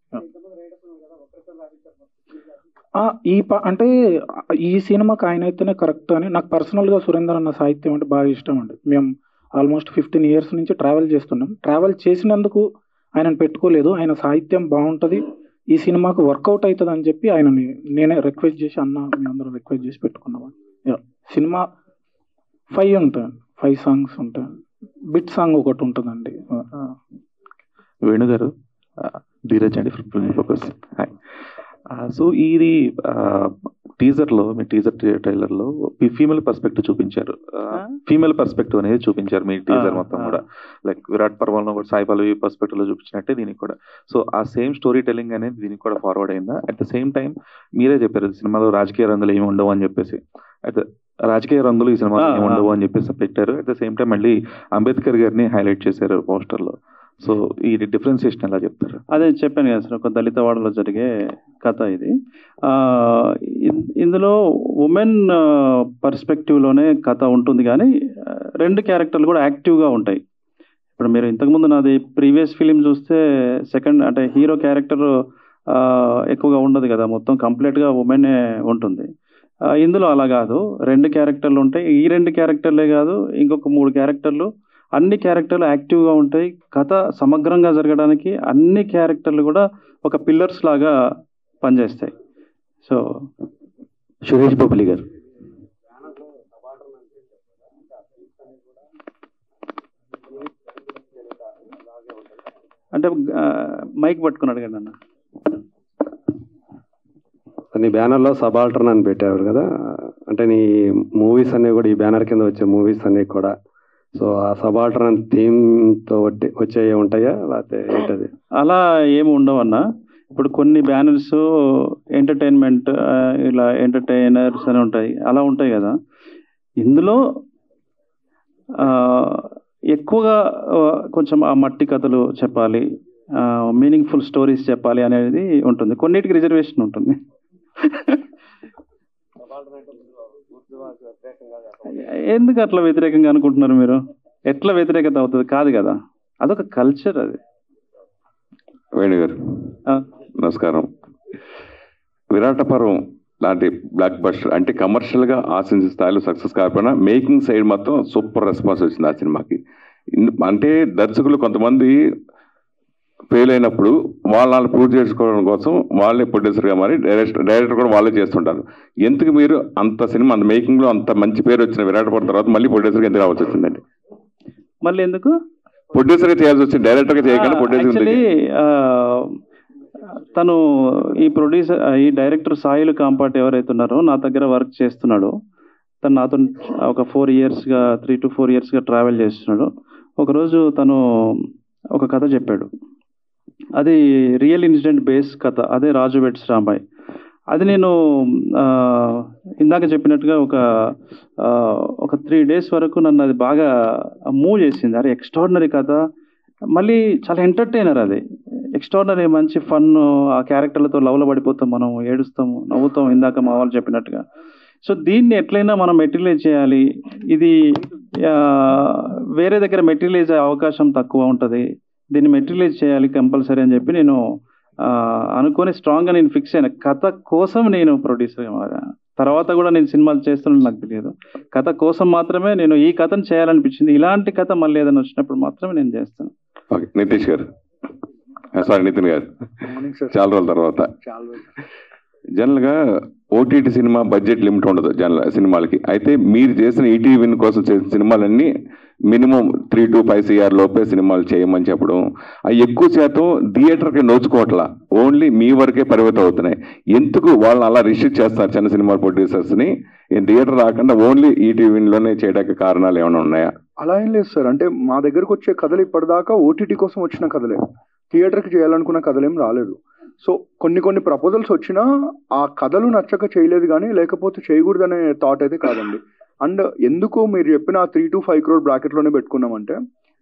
ఆ, ఈ ప అంటే ఈ సినిమాకి ఆయన అయితేనే కరెక్ట్ అని నాకు పర్సనల్గా సురేందర్ అన్న సాహిత్యం అంటే బాగా ఇష్టం అండి మేము ఆల్మోస్ట్ ఫిఫ్టీన్ ఇయర్స్ నుంచి ట్రావెల్ చేస్తున్నాం ట్రావెల్ చేసినందుకు ఆయనను పెట్టుకోలేదు ఆయన సాహిత్యం బాగుంటుంది ఈ సినిమాకు వర్కౌట్ అవుతుంది అని చెప్పి ఆయనని నేనే రిక్వెస్ట్ చేసి అన్న మీ అందరం రిక్వెస్ట్ చేసి పెట్టుకున్నాం యా సినిమా ఫైవ్ ఉంటుంది ఫైవ్ సాంగ్స్ ఉంటాయి బిట్ సాంగ్ ఒకటి ఉంటుందండి వేణు గారు ధీరజ్ అండి from film focus hi so ఇది టీజర్ లో మీ టీజర్ ట్రైలర్ లో ఫీమేల్ పర్స్పెక్టివ్ చూపించారు ఫీమేల్ పర్స్పెక్టివ్ అనేది చూపించారు మీ టీజర్ ఆ, మొత్తం ఆ. కూడా లైక్ విరాట్ పర్వంలో కూడా సాయి పల్లవి పర్స్పెక్టివ్ లో చూపించినట్టే దీనికి కూడా సో ఆ సేమ్ స్టోరీ టెలింగ్ అనేది దీనికి కూడా ఫార్వర్డ్ అయిందా అట్ ద సేమ్ టైం మీరే చెప్పారు సినిమాలో రాజకీయ రంగులు ఏమి ఉండవు అని చెప్పేసి అయితే రాజకీయ రంగులు ఈ సినిమాలో ఆ, ఏమి ఆ. ఉండవు అని చెప్పేసి పెట్టారు అట్ ద సేమ్ టైం మళ్ళీ అంబేద్కర్ గారిని హైలైట్ చేశారు పోస్టర్ లో సో ఈ డిఫరెన్సియేషన్ ఎలా చెప్తారు అదే చెప్పాను కదా సార్ ఒక దళిత వాడలో జరిగే కథ ఇది ఆ, ఇన్- ఇందులో ఉమెన్ పర్స్పెక్టివ్లోనే కథ ఉంటుంది కానీ ఆ, రెండు క్యారెక్టర్లు కూడా యాక్టివ్గా ఉంటాయి ఇప్పుడు మీరు ఇంతకుముందు నాది ప్రీవియస్ ఫిలిం చూస్తే సెకండ్ అంటే హీరో క్యారెక్టర్ ఎక్కువగా ఉండదు కదా మొత్తం కంప్లీట్గా ఉమెనే ఉంటుంది ఆ, ఇందులో అలా కాదు రెండు క్యారెక్టర్లు ఉంటాయి ఈ రెండు క్యారెక్టర్లే కాదు ఇంకొక మూడు క్యారెక్టర్లు అన్ని క్యారెక్టర్లు యాక్టివ్గా ఉంటాయి కథ సమగ్రంగా జరగడానికి అన్ని క్యారెక్టర్లు కూడా ఒక పిల్లర్స్ లాగా పనిచేస్తాయి సో సురేష్ బొబ్బలి గారు అంటే ఆ, మైక్ పట్టుకుని అడగండి అన్న నీ బ్యానర్లో సబాల్టర్న్ అని పెట్టారు కదా అంటే నీ మూవీస్ అన్నీ కూడా ఈ బ్యానర్ కింద వచ్చే మూవీస్ అన్నీ కూడా సో ఆ సబాల్టర్న్ థీమ్తో వచ్చే ఉంటాయా లేకపోతే ఏంటది అలా ఏమి ఉండవన్న ఇప్పుడు కొన్ని బ్యానర్స్ ఎంటర్టైన్మెంట్ ఇలా ఎంటర్టైనర్స్ అని ఉంటాయి అలా ఉంటాయి కదా ఇందులో ఆ, ఎక్కువగా ఆ, కొంచెం ఆ మట్టి కథలు చెప్పాలి మీనింగ్ఫుల్ స్టోరీస్ చెప్పాలి అనేది ఉంటుంది కొన్నిటికి రిజర్వేషన్ ఉంటుంది ఎందుకు అట్లా వ్యతిరేకంగా అనుకుంటున్నారు మీరు ఎట్లా వ్యతిరేకత అవుతుంది కాదు కదా అదొక కల్చర్ అది వేణు గారు ఆ. నమస్కారం విరాట పర్వం లాంటి బ్లాక్ బస్టర్ అంటే కమర్షియల్గా ఆశించే స్థాయిలో సక్సెస్ కాకపోయినా మేకింగ్ సైడ్ మాత్రం సూపర్ రెస్పాన్స్ వచ్చింది ఆ సినిమాకి ఇన్- అంటే దర్శకులు కొంతమంది ఫెయిల్ అయినప్పుడు వాళ్ళని పూర్తి చేసుకోవడం కోసం వాళ్ళే ప్రొడ్యూసర్గా మారి డైరెక్టర్ డైరెక్టర్ కూడా వాళ్ళే చేస్తుంటారు ఎందుకు మీరు అంత సినిమా అంత మేకింగ్లో అంత మంచి పేరు వచ్చిన విరాట పర్వం తర్వాత మళ్ళీ ప్రొడ్యూసర్గా ఎందుకు రావాల్సి వచ్చిందండి మళ్ళీ ఎందుకు ప్రొడ్యూసర్గా చేయాల్సి వచ్చింది డైరెక్టర్గా చేయకుండా ప్రొడ్యూసర్ యాక్చువల్లీ తను ఈ ప్రొడ్యూసర్ ఈ డైరెక్టర్ సాయిలు కాంపాట్ ఎవరైతే ఉన్నారో నా దగ్గర వర్క్ చేస్తున్నాడు తను నాతో ఒక ఫోర్ ఇయర్స్గా త్రీ టు ఫోర్ ఇయర్స్గా ట్రావెల్ చేస్తున్నాడు ఒకరోజు తను ఒక కథ చెప్పాడు అది రియల్ ఇన్సిడెంట్ బేస్ కథ అదే రాజు వెట్స్ రాంబాయ్ అది నేను ఆ, ఇందాక చెప్పినట్టుగా ఒక ఆ, ఒక త్రీ డేస్ వరకు నన్ను అది బాగా మూవ్ చేసింది అరే ఎక్స్ట్రాడినరీ కథ మళ్ళీ చాలా ఎంటర్టైనర్ అది ఎక్స్ట్రాడినరీ మంచి ఫన్ ఆ క్యారెక్టర్లతో లవ్లో పడిపోతాం మనం ఏడుస్తాము నవ్వుతాం ఇందాక మా వాళ్ళు చెప్పినట్టుగా సో దీన్ని ఎట్లయినా మనం మెటీరియలైజ్ చేయాలి ఇది ఆ, వేరే దగ్గర మెటీరియలైజ్ అయ్యే అవకాశం తక్కువ ఉంటుంది దీన్ని మెటీరియలైజ్ చేయాలి కంపల్సరీ అని చెప్పి నేను ఆ, అనుకొని స్ట్రాంగ్గా నేను ఫిక్స్ అయిన కథ కోసం నేను ప్రొడ్యూసర్గా మారా తర్వాత కూడా నేను సినిమాలు చేస్తున్నది నాకు తెలియదు కథ కోసం మాత్రమే నేను ఈ కథను చేయాలనిపించింది ఇలాంటి కథ మళ్ళీ ఏదైనా వచ్చినప్పుడు మాత్రమే నేను చేస్తాను ఓకే నితీష్ గారు సారీ నితిన్ గారు మార్నింగ్ సార్ చాలా రోజుల తర్వాత చాలా రోజులు. జనరల్గా ఓటీటీ సినిమా బడ్జెట్ లిమిట్ ఉండదు జనరల్ సినిమాలకి అయితే మీరు చేసిన ఈటీవీ విన్ కోసం చేసిన సినిమాలన్నీ minimum three to five CR లోపే సినిమాలు చేయమని చెప్పడం అవి ఎక్కువ శాతం థియేటర్కి నోచుకోవట్లా ఓన్లీ మీ వరకే పరిమితం అవుతున్నాయి ఎందుకు వాళ్ళని అలా రిస్ట్రిక్ట్ చేస్తారు చిన్న సినిమా ప్రొడ్యూసర్స్ని థియేటర్ రాకుండా ఓన్లీ ఈటీవీ విన్లోనే చేయడానికి కారణాలు ఏమైనా ఉన్నాయా అలా ఏం లేదు సార్ అంటే మా దగ్గరకు వచ్చే కథలు ఇప్పటిదాకా ఓటీటీ కోసం వచ్చిన కథలే థియేటర్కి చేయాలనుకున్న కథలేం రాలేదు సో కొన్ని కొన్ని ప్రపోజల్స్ వచ్చినా ఆ కథలు నచ్చక చేయలేదు కానీ లేకపోతే చేయకూడదనే థాట్ అయితే కాదండి అండ్ ఎందుకు మీరు చెప్పిన త్రీ టు ఫైవ్ క్రోర్ బ్రాకెట్లోనే పెట్టుకున్నామంటే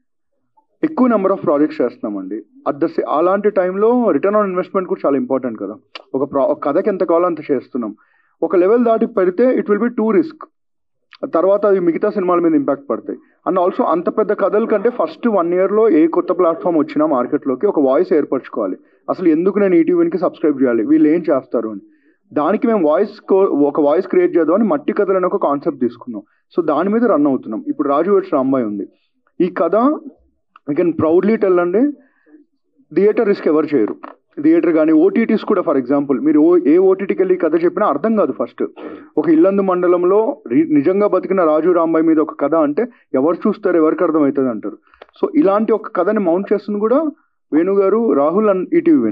ఎక్కువ నెంబర్ ఆఫ్ ప్రాజెక్ట్స్ చేస్తున్నామండి అట్ ద సే అలాంటి టైంలో రిటర్న్ ఆన్ ఇన్వెస్ట్మెంట్ కూడా చాలా ఇంపార్టెంట్ కదా ఒక ప్రా ఒక కథకి ఎంత కావాలో అంత చేస్తున్నాం ఒక లెవెల్ దాటి పెడితే it will be too risk తర్వాత అవి మిగతా సినిమాల మీద ఇంపాక్ట్ పడతాయి అండ్ ఆల్సో అంత పెద్ద కథల కంటే ఫస్ట్ వన్ ఇయర్లో ఏ కొత్త ప్లాట్ఫామ్ వచ్చినా మార్కెట్లోకి ఒక వాయిస్ ఏర్పరచుకోవాలి అసలు ఎందుకు నేను ఈటీవీకి సబ్స్క్రైబ్ చేయాలి వీళ్ళు ఏం చేస్తారు అని దానికి మేము వాయిస్ ఒక వాయిస్ క్రియేట్ చేద్దామని మట్టి కథలు అనే ఒక కాన్సెప్ట్ తీసుకున్నాం సో దాని మీద రన్ అవుతున్నాం ఇప్పుడు రాజు వెట్స్ రాంబాయ్ ఉంది ఈ కథ ఐ కెన్ ప్రౌడ్లీ టెల్ అండి థియేటర్ రిస్క్ ఎవరు చేయరు థియేటర్ కానీ ఓటీటీస్ కూడా ఫర్ ఎగ్జాంపుల్ మీరు ఓ ఏ ఓటీటీకి వెళ్ళి కథ చెప్పినా అర్థం కాదు ఫస్ట్ ఒక ఇల్లందు మండలంలో రి- నిజంగా బతికిన రాజు రాంబాయ్ మీద ఒక కథ అంటే ఎవరు చూస్తారు ఎవరికి అర్థమవుతుంది అంటారు సో ఇలాంటి ఒక కథని మౌంట్ చేస్తుంది కూడా వేణు గారు Rahul and ETV Win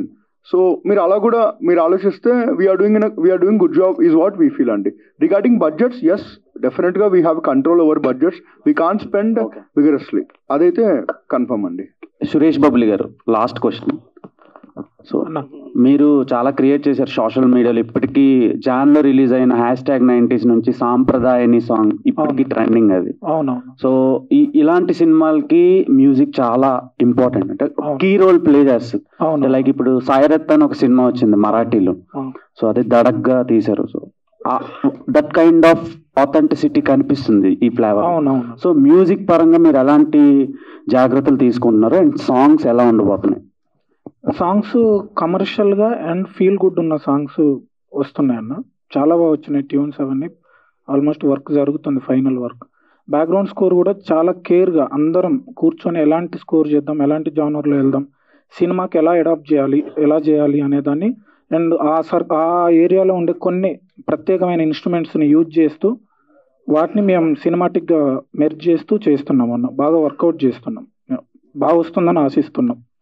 so మీరు అలా కూడా మీరు ఆలోచిస్తే we are doing we are doing good job is what we feel అండి రిగార్డింగ్ బడ్జెట్స్ ఎస్ డెఫినెట్గా we have control over budgets we can spend vigorously అదైతే కన్ఫర్మ్ అండి సురేష్ బబ్లి గారు లాస్ట్ క్వశ్చన్ సో మీరు చాలా క్రియేట్ చేశారు సోషల్ మీడియాలో ఇప్పటికీ జాన్ లో రిలీజ్ అయిన హ్యాష్ ట్యాగ్ నైన్టీస్ నుంచి సాంప్రదాయని సాంగ్ ఇప్పటికీ ట్రెండింగ్ అది అవునవును సో ఈ ఇలాంటి సినిమాలకి మ్యూజిక్ చాలా ఇంపార్టెంట్ అంటే కీ రోల్ ప్లే చేస్తుంది లైక్ ఇప్పుడు సాయిరత్ అని ఒక సినిమా వచ్చింది మరాఠీలో అవును. సో అది దడగ్గా తీశారు so that kind of authenticity కనిపిస్తుంది ఈ ఫ్లేవర్ అవునవును సో మ్యూజిక్ పరంగా మీరు ఎలాంటి జాగ్రత్తలు తీసుకుంటున్నారు అండ్ సాంగ్స్ ఎలా ఉండబోతున్నాయి సాంగ్స్ కమర్షియల్గా అండ్ ఫీల్ గుడ్ ఉన్న సాంగ్స్ వస్తున్నాయి అన్న చాలా బాగా వచ్చినాయి ట్యూన్స్ అవన్నీ ఆల్మోస్ట్ వర్క్ జరుగుతుంది ఫైనల్ వర్క్ బ్యాక్గ్రౌండ్ స్కోర్ కూడా చాలా కేర్గా అందరం కూర్చొని ఎలాంటి స్కోర్ చేద్దాం ఎలాంటి జానర్లో వెళ్దాం సినిమాకి ఎలా అడాప్ట్ చేయాలి ఎలా చేయాలి అనే దాన్ని అండ్ ఆ సర్ ఆ ఏరియాలో ఉండే కొన్ని ప్రత్యేకమైన ఇన్స్ట్రుమెంట్స్ని యూజ్ చేస్తూ వాటిని మేము సినిమాటిక్గా మెర్జ్ చేస్తూ చేస్తున్నాం అన్న బాగా వర్కౌట్ చేస్తున్నాం బాగా వస్తుందని ఆశిస్తున్నాం